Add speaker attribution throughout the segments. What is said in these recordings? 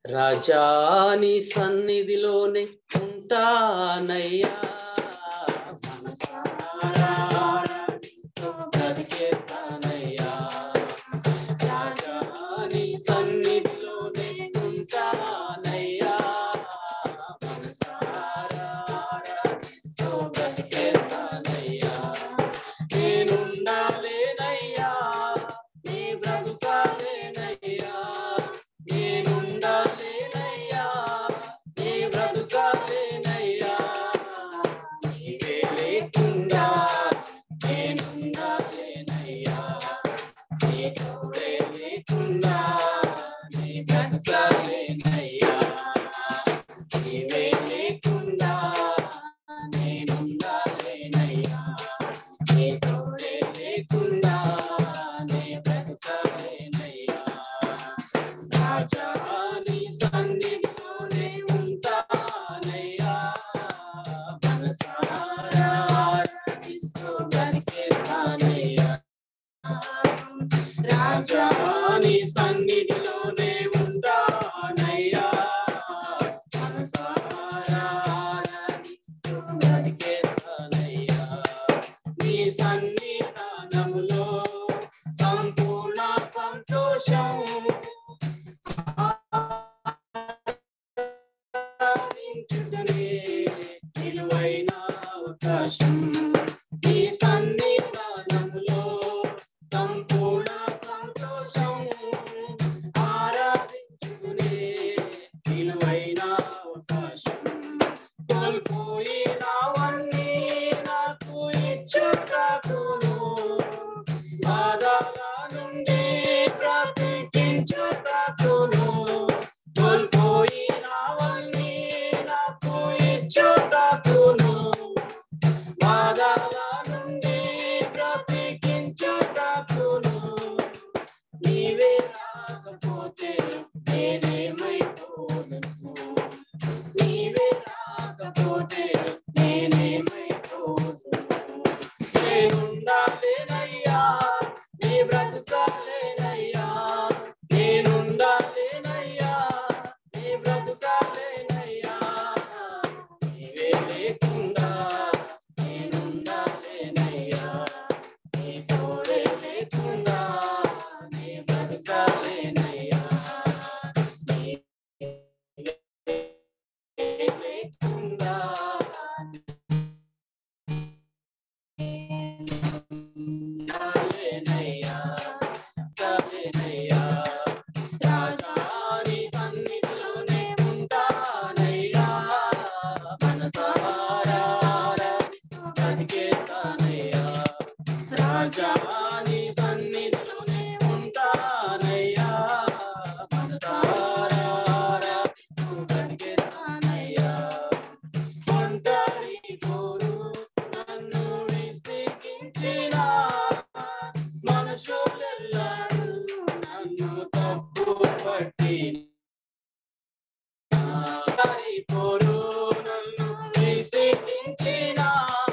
Speaker 1: రాజాని సన్నిధిలోనే ఉంటానయ్యా బ్రతికేస్తానయ్యా. రాజాని సన్నిధిలోనే ఉంటానయ్యా మనసారా ఆరాధిస్తూ బ్రతికేస్తానయ్యా. నేనుండాలేనయ్యా నీ బ్రతుకాలేనయ్యా నేనుండాలేనయ్యా నీ బ్రతుకాలేనయ్యా నీవే లేకుండా నేనుండాలేనయ్యా నీ తోడే లేకుండా నీ బ్రతుకాలేనయ్యా నీవే లేకుండా నేనుండాలేనయ్యా నీ తోడే లేకుండా నే బ్రతకలేనయ్యా. రాజా నీ సన్నిధిలోనే ఉంటానయ్యా. మనసారా ఆరాధిస్తూ బ్రతికేస్తానయ్యా. రాజా నీ సన్నిధిలోనే ఉంటానయ్యా. మనసారా ఆరాధిస్తూ బ్రతికేస్తానయ్యా. నీ సన్నిధానములో సంపూర్ణ సంతోషం ఆరాధించుటనే విలువైన అవకాశం నీ సన్నిధానములో సంపూర్ణ సంతోషం ఆరాధించుటనే విలువైన అవకాశం కోల్పోయినవన్నీ నాకు ఇచ్చుటకును బాధల నుండి బ్రతికించుటకును కోల్పోయినవన్నీ నాకు ఇచ్చుటకును బాధల నుండి బ్రతికించుటకును నీవే రాకపోతే నేనేమైపోదును నీవే రాకపోతే నేనేమైపోదును నేనుండాలేనయ్యా నీ బ్రతుకాలేనయ్యా నేనుండాలేనయ్యా నీ బ్రతుకాలేనయ్యా నీవే లేకుండా నేనుండాలేనయ్యా నీ తోడే లేకుండా నీ బ్రతుకాలేనయ్యా నీవే లేకుండా చాలేనయ్యా, చాలేనయ్యా. రాజాని సన్నిధిలోనే ఉంటానయ్యా. మనసారా ఆరాధిస్తూ బ్రతికేస్తానయ్యా. రాజాని సన్నిధిలోనే ఉంటానయ్యా. మనసారా ఆరాధిస్తూ బ్రతికేస్తానయ్యా. ఒంటరి కోరు నన్ను విసిగించిన మనుషులెల్లరూ నన్ను తప్పు పట్టిన ఒంటరి కోరు నన్ను విసిగించిన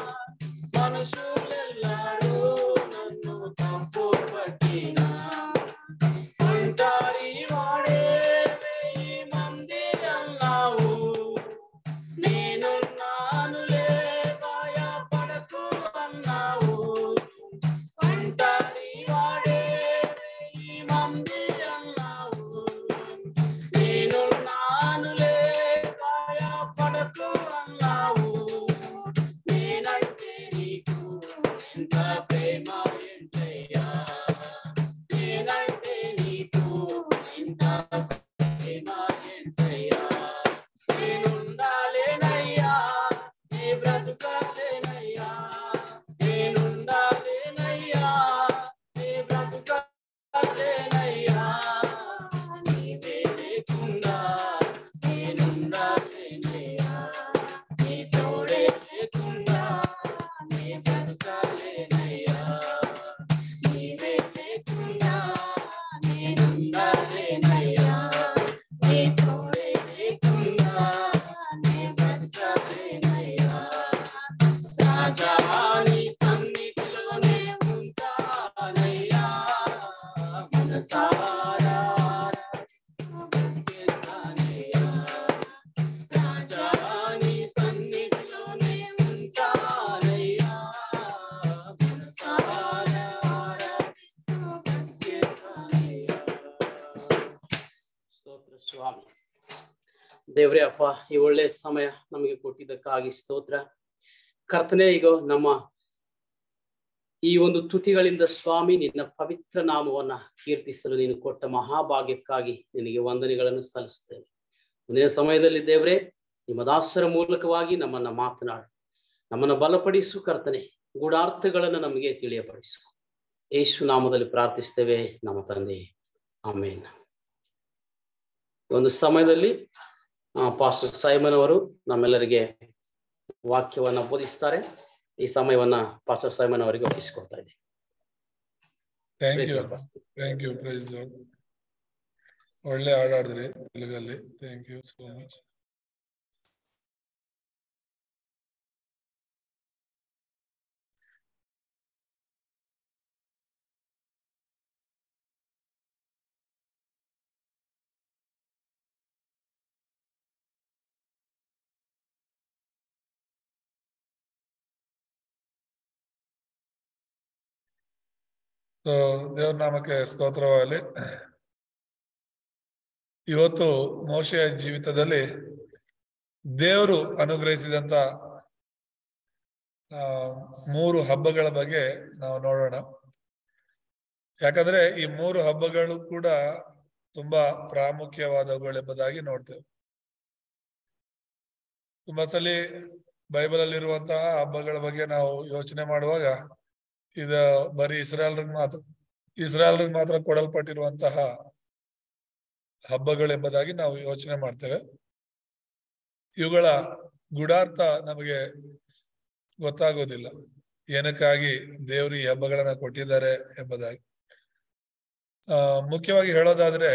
Speaker 1: మనుషులెల్లరూ నన్ను తప్పు పట్టిన ఒంటరి వాడే వెయ్యి మంది అన్నావు నేను నానులే భయపడకు అన్నావు ఒంటరి వాడే వెయ్యి మంది అన్నావు నేను నానులే భయపడకు అన్నావు నేనంటే నీకు ఎంత ప్రేమ ఏంటయ్యా నేనంటే నీకు ఎంత ప్రేమ ఏంటయ్యా నేనుండాలేనయ్యా నీ బ్రతుకాలేనయ్యా నేనుండాలేనయ్యా నీ బ్రతుకాలేనయ్యా
Speaker 2: ಸ್ವಾಮಿ ದೇವ್ರೇ ಅಪ್ಪ ಈ ಒಳ್ಳೆ ಸಮಯ ನಮಗೆ ಕೊಟ್ಟಿದ್ದಕ್ಕಾಗಿ ಸ್ತೋತ್ರ ಕರ್ತನೆ ಈಗ ನಮ್ಮ ಈ ಒಂದು ತುತಿಗಳಿಂದ ಸ್ವಾಮಿ ನಿನ್ನ ಪವಿತ್ರ ನಾಮವನ್ನ ಕೀರ್ತಿಸಲು ನೀನು ಕೊಟ್ಟ ಮಹಾಭಾಗ್ಯಕ್ಕಾಗಿ ನಿನಗೆ ವಂದನೆಗಳನ್ನು ಸಲ್ಲಿಸ್ತೇನೆ ಮುಂದಿನ ಸಮಯದಲ್ಲಿ ದೇವ್ರೆ ನಿಮ್ಮ ದಾಸರ ಮೂಲಕವಾಗಿ ನಮ್ಮನ್ನ ಮಾತನಾಡು ನಮ್ಮನ್ನ ಬಲಪಡಿಸು ಕರ್ತನೆ ಗೂಢಾರ್ಥಗಳನ್ನು ನಮಗೆ ತಿಳಿಯಪಡಿಸು ಯೇಸು ನಾಮದಲ್ಲಿ ಪ್ರಾರ್ಥಿಸ್ತೇವೆ ನಮ್ಮ ತಂದೆ ಆಮೇನ್ ಒಂದು ಸಮಯದಲ್ಲಿ ಪಾಸ್ಟರ್ ಸೈಮನ್ ಅವರು ನಮ್ಮೆಲ್ಲರಿಗೆ ವಾಕ್ಯವನ್ನ ಬೋಧಿಸ್ತಾರೆ ಈ ಸಮಯವನ್ನ ಪಾಸ್ಟರ್ ಸೈಮನ್ ಅವರಿಗೆ ಒಪ್ಪಿಸಿಕೊಡ್ತಾ ಇದ್ದೀನಿ
Speaker 3: thank
Speaker 2: Praise
Speaker 3: you
Speaker 2: the Lord.
Speaker 3: Thank you praise Lord ಒಳ್ಳೆ ಹಾಡಾಡಿದ್ರಿ ತೆಲುಗಲ್ಲಿ thank you so much so ದೇವ್ರ ನಾಮಕ್ಕೆ ಸ್ತೋತ್ರವಾಗಲಿ ಇವತ್ತು ಮೋಶೆಯ ಜೀವಿತದಲ್ಲಿ ದೇವರು ಅನುಗ್ರಹಿಸಿದಂತ ಆ ಮೂರು ಹಬ್ಬಗಳ ಬಗ್ಗೆ ನಾವು ನೋಡೋಣ ಯಾಕಂದ್ರೆ ಈ ಮೂರು ಹಬ್ಬಗಳು ಕೂಡ ತುಂಬಾ ಪ್ರಾಮುಖ್ಯವಾದವುಗಳೆಂಬುದಾಗಿ ನೋಡ್ತೇವೆ ತುಂಬಾ ಸಲಿ ಬೈಬಲ್ ಅಲ್ಲಿರುವಂತಹ ಹಬ್ಬಗಳ ಬಗ್ಗೆ ನಾವು ಯೋಚನೆ ಮಾಡುವಾಗ ಇದ ಬರೀ ಇಸ್ರಾಯಲ್ರಿಗೆ ಮಾತ್ರ ಇಸ್ರಾಯಲ್ರಿಗೆ ಮಾತ್ರ ಕೊಡಲ್ಪಟ್ಟಿರುವಂತಹ ಹಬ್ಬಗಳೆಂಬುದಾಗಿ ನಾವು ಯೋಚನೆ ಮಾಡ್ತೇವೆ ಇವುಗಳ ಗುಡಾರ್ಥ ನಮಗೆ ಗೊತ್ತಾಗೋದಿಲ್ಲ ಏನಕ್ಕಾಗಿ ದೇವರು ಈ ಹಬ್ಬಗಳನ್ನ ಕೊಟ್ಟಿದ್ದಾರೆ ಎಂಬುದಾಗಿ ಆ ಮುಖ್ಯವಾಗಿ ಹೇಳೋದಾದ್ರೆ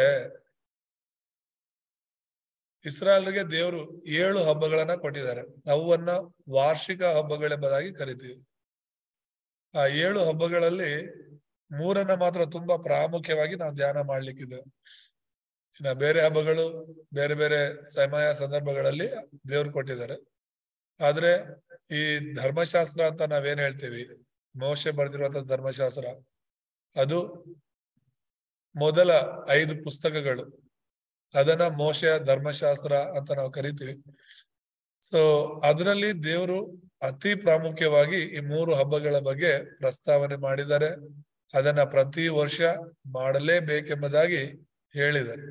Speaker 3: ಇಸ್ರಾಯಲ್ಗೆ ದೇವರು ಏಳು ಹಬ್ಬಗಳನ್ನ ಕೊಟ್ಟಿದ್ದಾರೆ ಅವುವನ್ನ ವಾರ್ಷಿಕ ಹಬ್ಬಗಳೆಂಬುದಾಗಿ ಕರಿತೀವಿ ಆ ಏಳು ಹಬ್ಬಗಳಲ್ಲಿ ಮೂರನ್ನ ಮಾತ್ರ ತುಂಬಾ ಪ್ರಾಮುಖ್ಯವಾಗಿ ನಾವು ಧ್ಯಾನ ಮಾಡ್ಲಿಕ್ಕಿದೆ ಇನ್ನ ಬೇರೆ ಹಬ್ಬಗಳು ಬೇರೆ ಬೇರೆ ಸಮಯ ಸಂದರ್ಭಗಳಲ್ಲಿ ದೇವ್ರು ಕೊಟ್ಟಿದ್ದಾರೆ ಆದ್ರೆ ಈ ಧರ್ಮಶಾಸ್ತ್ರ ಅಂತ ನಾವೇನ್ ಹೇಳ್ತೀವಿ ಮೋಶೆ ಬರೆದಿರುವಂತ ಧರ್ಮಶಾಸ್ತ್ರ ಅದು ಮೊದಲ ಐದು ಪುಸ್ತಕಗಳು ಅದನ್ನ ಮೋಶೆಯ ಧರ್ಮಶಾಸ್ತ್ರ ಅಂತ ನಾವು ಕರಿತೀವಿ ಸೊ ಅದರಲ್ಲಿ ದೇವರು ಅತಿ ಪ್ರಾಮುಖ್ಯವಾಗಿ ಈ ಮೂರು ಹಬ್ಬಗಳ ಬಗ್ಗೆ ಪ್ರಸ್ತಾವನೆ ಮಾಡಿದ್ದಾರೆ ಅದನ್ನ ಪ್ರತಿ ವರ್ಷ ಮಾಡಲೇಬೇಕೆಂಬುದಾಗಿ ಹೇಳಿದ್ದಾರೆ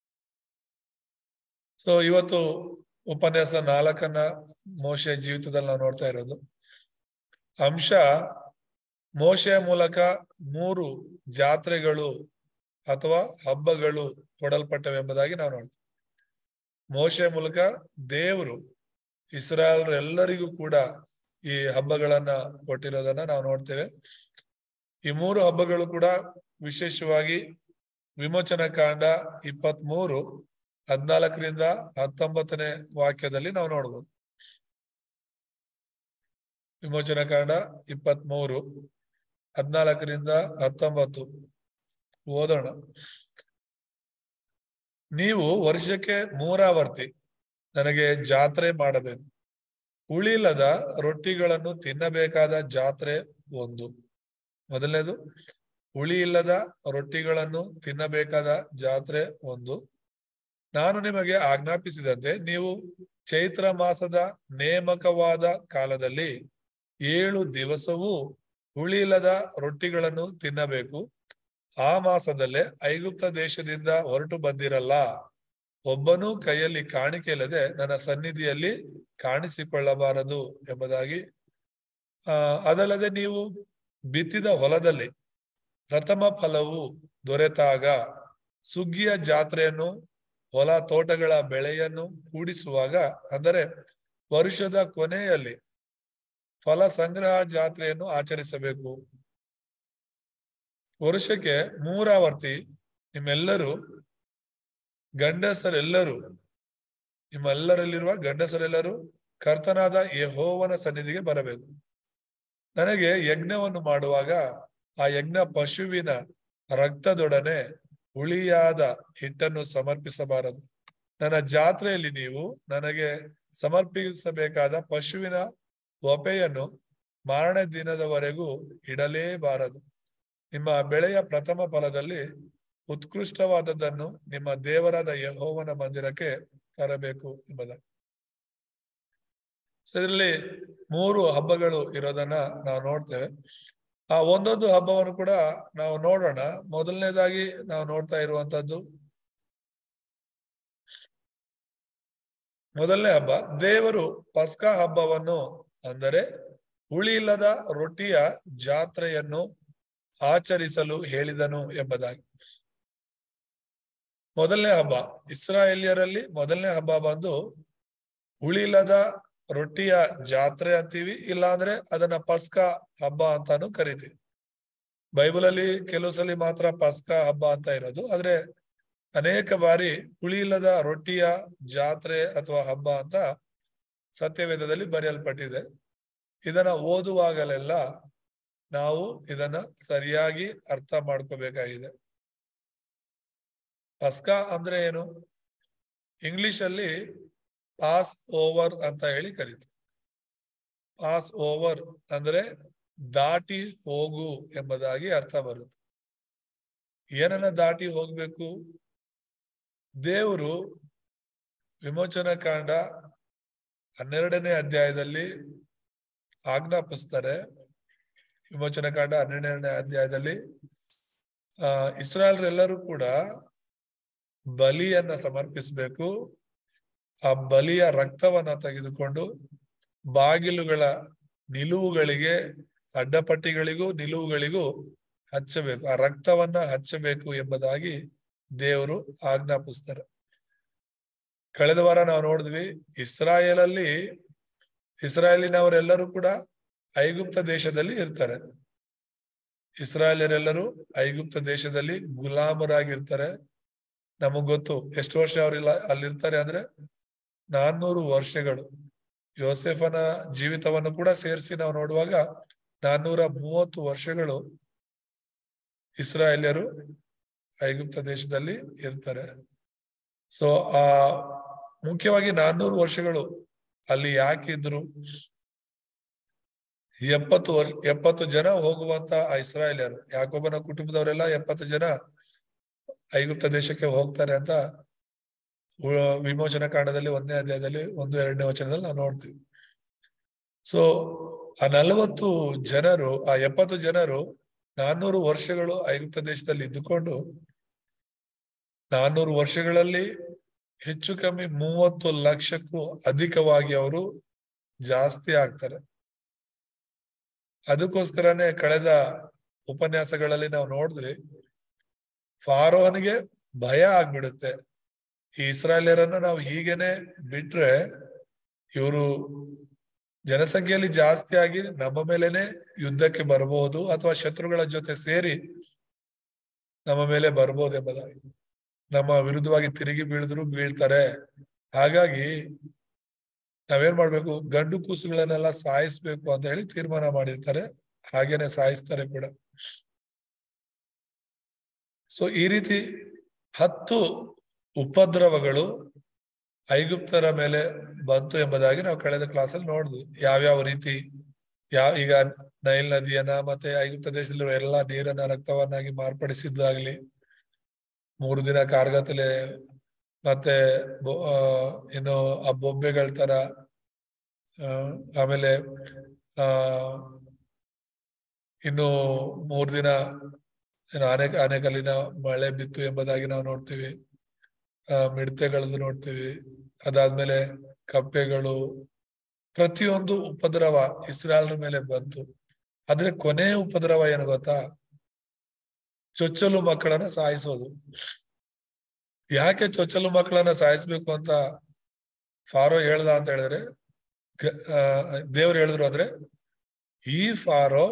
Speaker 3: ಸೊ ಇವತ್ತು ಉಪನ್ಯಾಸ ನಾಲ್ಕನ್ನ ಮೋಶೆಯ ಜೀವಿತದಲ್ಲಿ ನಾವು ನೋಡ್ತಾ ಇರೋದು ಅಂಶ ಮೋಶೆಯ ಮೂಲಕ ಮೂರು ಜಾತ್ರೆಗಳು ಅಥವಾ ಹಬ್ಬಗಳು ಕೊಡಲ್ಪಟ್ಟವೆಂಬುದಾಗಿ ನಾವು ನೋಡ್ತೇವೆ ಮೋಶೆಯ ಮೂಲಕ ದೇವರು ಇಸ್ರಾಯಲ್ ಎಲ್ಲರಿಗೂ ಕೂಡ ಈ ಹಬ್ಬಗಳನ್ನ ಕೊಟ್ಟಿರೋದನ್ನ ನಾವು ನೋಡ್ತೇವೆ ಈ ಮೂರು ಹಬ್ಬಗಳು ಕೂಡ ವಿಶೇಷವಾಗಿ ವಿಮೋಚನ ಕಾಂಡ ಇಪ್ಪತ್ತ್ ಮೂರು ಹದ್ನಾಲ್ಕರಿಂದ ಹತ್ತೊಂಬತ್ತನೇ ವಾಕ್ಯದಲ್ಲಿ ನಾವು ನೋಡ್ಬೋದು ವಿಮೋಚನ ಕಾಂಡ ಇಪ್ಪತ್ತ್ ಮೂರು ಹದ್ನಾಲ್ಕರಿಂದ ಹತ್ತೊಂಬತ್ತು ಓದೋಣ ನೀವು ವರ್ಷಕ್ಕೆ ಮೂರಾವರ್ತಿ ನನಗೆ ಜಾತ್ರೆ ಮಾಡಬೇಕು ಉಳಿಲ್ಲದ ರೊಟ್ಟಿಗಳನ್ನು ತಿನ್ನಬೇಕಾದ ಜಾತ್ರೆ ಒಂದು ಮೊದಲನೇದು ಹುಳಿ ಇಲ್ಲದ ರೊಟ್ಟಿಗಳನ್ನು ತಿನ್ನಬೇಕಾದ ಜಾತ್ರೆ ಒಂದು ನಾನು ನಿಮಗೆ ಆಜ್ಞಾಪಿಸಿದಂತೆ ನೀವು ಚೈತ್ರ ಮಾಸದ ನೇಮಕವಾದ ಕಾಲದಲ್ಲಿ ಏಳು ದಿವಸವೂ ಹುಳಿಯಿಲ್ಲದ ರೊಟ್ಟಿಗಳನ್ನು ತಿನ್ನಬೇಕು ಆ ಮಾಸದಲ್ಲೇ ಐಗುಪ್ತ ದೇಶದಿಂದ ಹೊರಟು ಬಂದಿರಲ್ಲ ಒಬ್ಬನೂ ಕೈಯಲ್ಲಿ ಕಾಣಿಕೆ ಇಲ್ಲದೆ ನನ್ನ ಸನ್ನಿಧಿಯಲ್ಲಿ ಕಾಣಿಸಿಕೊಳ್ಳಬಾರದು ಎಂಬುದಾಗಿ ಆ ಅದಲ್ಲದೆ ನೀವು ಬಿತ್ತಿದ ಹೊಲದಲ್ಲಿ ಪ್ರಥಮ ಫಲವು ದೊರೆತಾಗ ಸುಗ್ಗಿಯ ಜಾತ್ರೆಯನ್ನು ಹೊಲ ತೋಟಗಳ ಬೆಳೆಯನ್ನು ಕೂಡಿಸುವಾಗ ಅಂದರೆ ವರುಷದ ಕೊನೆಯಲ್ಲಿ ಫಲ ಸಂಗ್ರಹ ಜಾತ್ರೆಯನ್ನು ಆಚರಿಸಬೇಕು ವರ್ಷಕ್ಕೆ ಮೂರಾವರ್ತಿ ನಿಮ್ಮೆಲ್ಲರೂ ಗಂಡಸರೆಲ್ಲರೂ ನಿಮ್ಮೆಲ್ಲರಲ್ಲಿರುವ ಗಂಡಸರೆಲ್ಲರೂ ಕರ್ತನಾದ ಯಹೋವನ ಸನ್ನಿಧಿಗೆ ಬರಬೇಕು ನನಗೆ ಯಜ್ಞವನ್ನು ಮಾಡುವಾಗ ಆ ಯಜ್ಞ ಪಶುವಿನ ರಕ್ತದೊಡನೆ ಹುಳಿಯಾದ ಹಿಟ್ಟನ್ನು ಸಮರ್ಪಿಸಬಾರದು ನನ್ನ ಜಾತ್ರೆಯಲ್ಲಿ ನೀವು ನನಗೆ ಸಮರ್ಪಿಸಬೇಕಾದ ಪಶುವಿನ ಒಪೆಯನ್ನು ಮಾರಣ ದಿನದವರೆಗೂ ಇಡಲೇಬಾರದು ನಿಮ್ಮ ಬೆಳೆಯ ಪ್ರಥಮ ಫಲದಲ್ಲಿ ಉತ್ಕೃಷ್ಟವಾದದ್ದನ್ನು ನಿಮ್ಮ ದೇವರಾದ ಯಹೋವನ ಮಂದಿರಕ್ಕೆ ತರಬೇಕು ಎಂಬುದಾಗಿ ಸೊ ಇದರಲ್ಲಿ ಮೂರು ಹಬ್ಬಗಳು ಇರೋದನ್ನ ನಾವು ನೋಡ್ತೇವೆ ಆ ಒಂದೊಂದು ಹಬ್ಬವನ್ನು ಕೂಡ ನಾವು ನೋಡೋಣ ಮೊದಲನೇದಾಗಿ ನಾವು ನೋಡ್ತಾ ಇರುವಂತದ್ದು ಮೊದಲನೇ ಹಬ್ಬ ದೇವರು ಪಸ್ಕಾ ಹಬ್ಬವನ್ನು ಅಂದರೆ ಹುಳಿ ಇಲ್ಲದ ರೊಟ್ಟಿಯ ಜಾತ್ರೆಯನ್ನು ಆಚರಿಸಲು ಹೇಳಿದನು ಎಂಬುದಾಗಿ ಮೊದಲನೇ ಹಬ್ಬ ಇಸ್ರಾಯೇಲಿಯರಲ್ಲಿ ಮೊದಲನೇ ಹಬ್ಬ ಬಂದು ಹುಳಿಲ್ಲದ ರೊಟ್ಟಿಯ ಜಾತ್ರೆ ಅಂತೀವಿ ಇಲ್ಲಾಂದ್ರೆ ಅದನ್ನ ಪಸ್ಕಾ ಹಬ್ಬ ಅಂತಾನು ಕರಿತೀವಿ ಬೈಬಲ್ ಅಲ್ಲಿ ಕೆಲವು ಸಲ ಮಾತ್ರ ಪಸ್ಕಾ ಹಬ್ಬ ಅಂತ ಇರೋದು ಆದ್ರೆ ಅನೇಕ ಬಾರಿ ಹುಳಿ ಇಲ್ಲದ ರೊಟ್ಟಿಯ ಜಾತ್ರೆ ಅಥವಾ ಹಬ್ಬ ಅಂತ ಸತ್ಯವೇದದಲ್ಲಿ ಬರೆಯಲ್ಪಟ್ಟಿದೆ ಇದನ್ನ ಓದುವಾಗಲೆಲ್ಲ ನಾವು ಇದನ್ನ ಸರಿಯಾಗಿ ಅರ್ಥ ಮಾಡ್ಕೋಬೇಕಾಗಿದೆ ಪಸ್ಕಾ ಅಂದ್ರೆ ಏನು ಇಂಗ್ಲಿಷ್ ಅಲ್ಲಿ ಪಾಸ್ ಓವರ್ ಅಂತ ಹೇಳಿ ಕರೀತೀವಿ ಪಾಸ್ ಓವರ್ ಅಂದ್ರೆ ದಾಟಿ ಹೋಗು ಎಂಬುದಾಗಿ ಅರ್ಥ ಬರುತ್ತೆ ಏನನ್ನ ದಾಟಿ ಹೋಗ್ಬೇಕು ದೇವರು ವಿಮೋಚನಾ ಕಾಂಡ ಹನ್ನೆರಡನೇ ಅಧ್ಯಾಯದಲ್ಲಿ ಆಜ್ಞಾಪಿಸ್ತಾರೆ ವಿಮೋಚನಾ ಕಾಂಡ ಹನ್ನೆರಡನೇ ಅಧ್ಯಾಯದಲ್ಲಿ ಆ ಇಸ್ರಾಯಲ್ರೆಲ್ಲರೂ ಕೂಡ ಬಲಿಯನ್ನ ಸಮರ್ಪಿಸ್ಬೇಕು ಆ ಬಲಿಯ ರಕ್ತವನ್ನ ತೆಗೆದುಕೊಂಡು ಬಾಗಿಲುಗಳ ನಿಲುವುಗಳಿಗೆ ಅಡ್ಡಪಟ್ಟಿಗಳಿಗೂ ನಿಲುವುಗಳಿಗೂ ಹಚ್ಚಬೇಕು ಆ ರಕ್ತವನ್ನ ಹಚ್ಚಬೇಕು ಎಂಬುದಾಗಿ ದೇವರು ಆಜ್ಞಾಪಿಸ್ತಾರೆ ಕಳೆದ ವಾರ ನಾವು ನೋಡಿದ್ವಿ ಇಸ್ರಾಯೇಲಲ್ಲಿ ಇಸ್ರಾಯೇಲಿನವರೆಲ್ಲರೂ ಕೂಡ ಐಗುಪ್ತ ದೇಶದಲ್ಲಿ ಇರ್ತಾರೆ ಇಸ್ರಾಯೇಲರೆಲ್ಲರೂ ಐಗುಪ್ತ ದೇಶದಲ್ಲಿ ಗುಲಾಮರಾಗಿರ್ತಾರೆ ನಮಗ್ ಗೊತ್ತು ಎಷ್ಟು ವರ್ಷ ಅವ್ರಿಲ್ಲ ಅಲ್ಲಿರ್ತಾರೆ ಅಂದ್ರೆ ನಾನ್ನೂರು ವರ್ಷಗಳು ಯೋಸೆಫನ ಜೀವಿತವನ್ನು ಕೂಡ ಸೇರಿಸಿ ನಾವು ನೋಡುವಾಗ ನಾನ್ನೂರ ಮೂವತ್ತು ವರ್ಷಗಳು ಇಸ್ರಾಯೇಲ್ಯರು ಐಗುಪ್ತ ದೇಶದಲ್ಲಿ ಇರ್ತಾರೆ ಸೊ ಆ ಮುಖ್ಯವಾಗಿ ನಾನ್ನೂರು ವರ್ಷಗಳು ಅಲ್ಲಿ ಯಾಕಿದ್ರು ಎಪ್ಪತ್ತು ವರ್ಷ ಎಪ್ಪತ್ತು ಜನ ಹೋಗುವಂತ ಆ ಇಸ್ರಾಯೇಲ್ಯರು ಯಾಕೊಬ್ಬನ ಕುಟುಂಬದವರೆಲ್ಲ ಎಪ್ಪತ್ತು ಜನ ಐಗುಪ್ತ ದೇಶಕ್ಕೆ ಹೋಗ್ತಾರೆ ಅಂತ ಉ- ವಿಮೋಚನಾ ಕಾಂಡದಲ್ಲಿ ಒಂದನೇ ಅಧ್ಯಾಯದಲ್ಲಿ ಒಂದು ಎರಡನೇ ವಚನದಲ್ಲಿ ನಾವು ನೋಡ್ತೀವಿ ಸೊ ಆ ನಲವತ್ತು ಜನರು ಆ ಎಪ್ಪತ್ತು ಜನರು ನಾನ್ನೂರು ವರ್ಷಗಳು ಐಗುಪ್ತ ದೇಶದಲ್ಲಿ ಇದ್ದುಕೊಂಡು ನಾನ್ನೂರು ವರ್ಷಗಳಲ್ಲಿ ಹೆಚ್ಚು ಕಮ್ಮಿ ಮೂವತ್ತು ಲಕ್ಷಕ್ಕೂ ಅಧಿಕವಾಗಿ ಅವರು ಜಾಸ್ತಿ ಆಗ್ತಾರೆ ಅದಕ್ಕೋಸ್ಕರನೇ ಕಳೆದ ಉಪನ್ಯಾಸಗಳಲ್ಲಿ ನಾವು ನೋಡಿದ್ವಿ ಫಾರೋನಿಗೆ ಭಯ ಆಗ್ಬಿಡುತ್ತೆ ಈ ಇಸ್ರಾಯೇಲರನ್ನ ನಾವು ಹೀಗೇನೆ ಬಿಟ್ರೆ ಇವರು ಜನಸಂಖ್ಯೆಯಲ್ಲಿ ಜಾಸ್ತಿ ಆಗಿ ನಮ್ಮ ಮೇಲೆನೆ ಯುದ್ಧಕ್ಕೆ ಬರಬಹುದು ಅಥವಾ ಶತ್ರುಗಳ ಜೊತೆ ಸೇರಿ ನಮ್ಮ ಮೇಲೆ ಬರ್ಬೋದು ಎಂಬುದಾಗಿ ನಮ್ಮ ವಿರುದ್ಧವಾಗಿ ತಿರುಗಿ ಬೀಳಿದ್ರು ಬೀಳ್ತಾರೆ ಹಾಗಾಗಿ ನಾವೇನ್ ಮಾಡ್ಬೇಕು ಗಂಡು ಕೂಸುಗಳನ್ನೆಲ್ಲ ಸಾಯಿಸ್ಬೇಕು ಅಂತ ಹೇಳಿ ತೀರ್ಮಾನ ಮಾಡಿರ್ತಾರೆ ಹಾಗೇನೆ ಸಾಯಿಸ್ತಾರೆ ಕೂಡ ಸೊ ಈ ರೀತಿ ಹತ್ತು ಉಪದ್ರವಗಳು ಐಗುಪ್ತರ ಮೇಲೆ ಬಂತು ಎಂಬುದಾಗಿ ನಾವು ಕಳೆದ ಕ್ಲಾಸಲ್ಲಿ ನೋಡಿದ್ವಿ ಯಾವ್ಯಾವ ರೀತಿ ಯಾವ ಈಗ ನೈಲ್ ನದಿಯನ್ನ ಮತ್ತೆ ಐಗುಪ್ತ ದೇಶದಲ್ಲಿರುವ ಎಲ್ಲಾ ನೀರನ್ನ ರಕ್ತವನ್ನಾಗಿ ಮಾರ್ಪಡಿಸಿದ್ದಾಗ್ಲಿ ಮೂರು ದಿನ ಕಾರ್ಗತ್ತಲೆ ಮತ್ತೆ ಬೊ- ಆ, ಇನ್ನು ಆ ಬೊಬ್ಬೆಗಳ ತರ ಆ, ಆಮೇಲೆ ಆ ಇನ್ನು ಮೂರ್ ದಿನ ಏನು ಆನೆ ಆನೆಕಲ್ಲಿನ ಮಳೆ ಬಿತ್ತು ಎಂಬುದಾಗಿ ನಾವು ನೋಡ್ತೀವಿ ಆ ಮಿಡತೆಗಳದ್ದು ನೋಡ್ತೀವಿ ಅದಾದ್ಮೇಲೆ ಕಪ್ಪೆಗಳು ಪ್ರತಿಯೊಂದು ಉಪದ್ರವ ಇಸ್ರಾಯಲ್ ಮೇಲೆ ಬಂತು ಆದ್ರೆ ಕೊನೆ ಉಪದ್ರವ ಏನು ಗೊತ್ತಾ ಚೊಚ್ಚಲು ಮಕ್ಕಳನ್ನ ಸಾಯಿಸೋದು ಯಾಕೆ ಚೊಚ್ಚಲು ಮಕ್ಕಳನ್ನ ಸಾಯಿಸ್ಬೇಕು ಅಂತ ಫಾರೋ ಹೇಳ್ದ ಅಂತ ಹೇಳಿದ್ರೆ ಗ- ಆ, ದೇವ್ರು ಹೇಳಿದ್ರು ಅಂದ್ರೆ ಈ ಫಾರೋ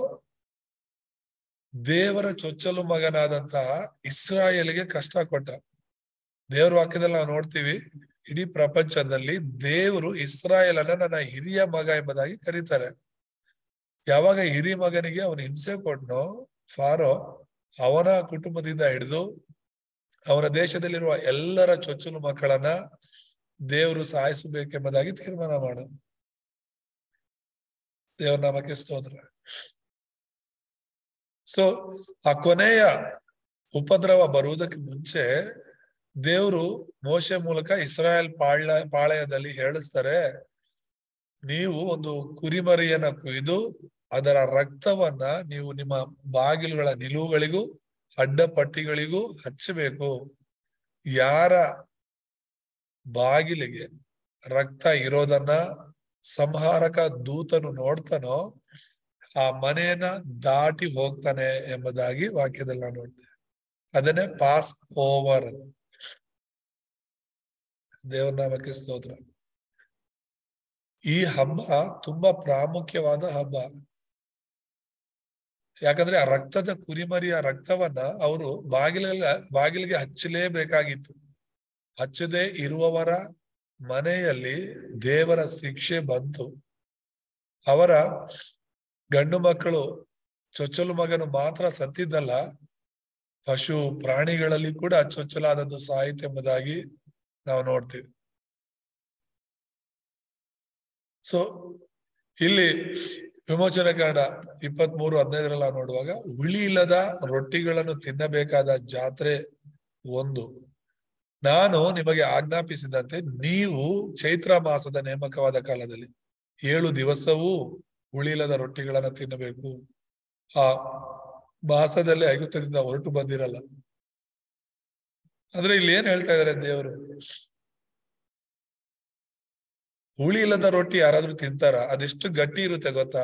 Speaker 3: ದೇವರ ಚೊಚ್ಚಲು ಮಗನಾದಂತಹ ಇಸ್ರಾಯೇಲಿಗೆ ಕಷ್ಟ ಕೊಟ್ಟ ದೇವರ ವಾಕ್ಯದಲ್ಲಿ ನಾವು ನೋಡ್ತೀವಿ ಇಡೀ ಪ್ರಪಂಚದಲ್ಲಿ ದೇವರು ಇಸ್ರಾಯೇಲನ್ನ ನನ್ನ ಹಿರಿಯ ಮಗ ಎಂಬುದಾಗಿ ಕರೀತಾರೆ ಯಾವಾಗ ಹಿರಿಯ ಮಗನಿಗೆ ಅವನು ಹಿಂಸೆ ಕೊಟ್ನೋ ಫಾರೋ ಅವನ ಕುಟುಂಬದಿಂದ ಹಿಡಿದು ಅವನ ದೇಶದಲ್ಲಿರುವ ಎಲ್ಲರ ಚೊಚ್ಚಲು ಮಕ್ಕಳನ್ನ ದೇವರು ಸಾಯಿಸಬೇಕೆಂಬುದಾಗಿ ತೀರ್ಮಾನ ಮಾಡ ದೇವರ ನಾಮಕ್ಕೆ ಸ್ತೋತ್ರ ಸೊ ಆ ಕೊನೆಯ ಉಪದ್ರವ ಬರುವುದಕ್ಕೆ ಮುಂಚೆ ದೇವರು ಮೋಶೆ ಮೂಲಕ ಇಸ್ರಾಯೇಲ್ ಪಾಳ್ಯ ಪಾಳಯದಲ್ಲಿ ಹೇಳಿಸ್ತಾರೆ ನೀವು ಒಂದು ಕುರಿಮರಿಯನ್ನ ಕೊಯ್ದು ಅದರ ರಕ್ತವನ್ನ ನೀವು ನಿಮ್ಮ ಬಾಗಿಲುಗಳ ನಿಲುವುಗಳಿಗೂ ಅಡ್ಡಪಟ್ಟಿಗಳಿಗೂ ಹಚ್ಚಬೇಕು ಯಾರ ಬಾಗಿಲಿಗೆ ರಕ್ತ ಇರೋದನ್ನ ಸಂಹಾರಕ ದೂತನು ನೋಡ್ತಾನೋ ಆ ಮನೆಯನ್ನ ದಾಟಿ ಹೋಗ್ತಾನೆ ಎಂಬುದಾಗಿ ವಾಕ್ಯದಲ್ಲಿ ನಾವು ನೋಡ್ತೇವೆ ಅದನ್ನೇ ಪಾಸ್ ಓವರ್ ದೇವರ ನಾಮಕ್ಕೆ ಸ್ತೋತ್ರ ಈ ಹಬ್ಬ ತುಂಬಾ ಪ್ರಾಮುಖ್ಯವಾದ ಹಬ್ಬ ಯಾಕಂದ್ರೆ ಆ ರಕ್ತದ ಕುರಿಮರಿಯ ರಕ್ತವನ್ನ ಅವರು ಬಾಗಿಲ ಬಾಗಿಲಿಗೆ ಹಚ್ಚಲೇಬೇಕಾಗಿತ್ತು ಹಚ್ಚದೆ ಇರುವವರ ಮನೆಯಲ್ಲಿ ದೇವರ ಶಿಕ್ಷೆ ಬಂತು ಅವರ ಗಂಡು ಮಕ್ಕಳು ಚೊಚ್ಚಲು ಮಗನು ಮಾತ್ರ ಸತ್ತಿದ್ದಲ್ಲ ಪಶು ಪ್ರಾಣಿಗಳಲ್ಲಿ ಕೂಡ ಚೊಚ್ಚಲಾದದ್ದು ಸಾಯಿತು ಎಂಬುದಾಗಿ ನಾವು ನೋಡ್ತೀವಿ ಸೊ ಇಲ್ಲಿ ವಿಮೋಚನೆ ಕಾಂಡ ಇಪ್ಪತ್ತ್ ಮೂರು ಹದಿನೈದರಲ್ಲಿ ನಾವು ನೋಡುವಾಗ ಹುಳಿ ಇಲ್ಲದ ರೊಟ್ಟಿಗಳನ್ನು ತಿನ್ನಬೇಕಾದ ಜಾತ್ರೆ ಒಂದು ನಾನು ನಿಮಗೆ ಆಜ್ಞಾಪಿಸಿದಂತೆ ನೀವು ಚೈತ್ರ ಮಾಸದ ನೇಮಕವಾದ ಕಾಲದಲ್ಲಿ ಏಳು ದಿವಸವೂ ಹುಳಿಲ್ಲದ ರೊಟ್ಟಿಗಳನ್ನ ತಿನ್ನಬೇಕು ಆ ಮಾಸದಲ್ಲಿ ಐಗುತ್ತದಿಂದ ಹೊರಟು ಬಂದಿರಲ್ಲ ಅಂದ್ರೆ ಇಲ್ಲಿ ಏನ್ ಹೇಳ್ತಾ ಇದಾರೆ ದೇವರು ಹುಳಿ ಇಲ್ಲದ ರೊಟ್ಟಿ ಯಾರಾದ್ರೂ ತಿಂತಾರ ಅದೆಷ್ಟು ಗಟ್ಟಿ ಇರುತ್ತೆ ಗೊತ್ತಾ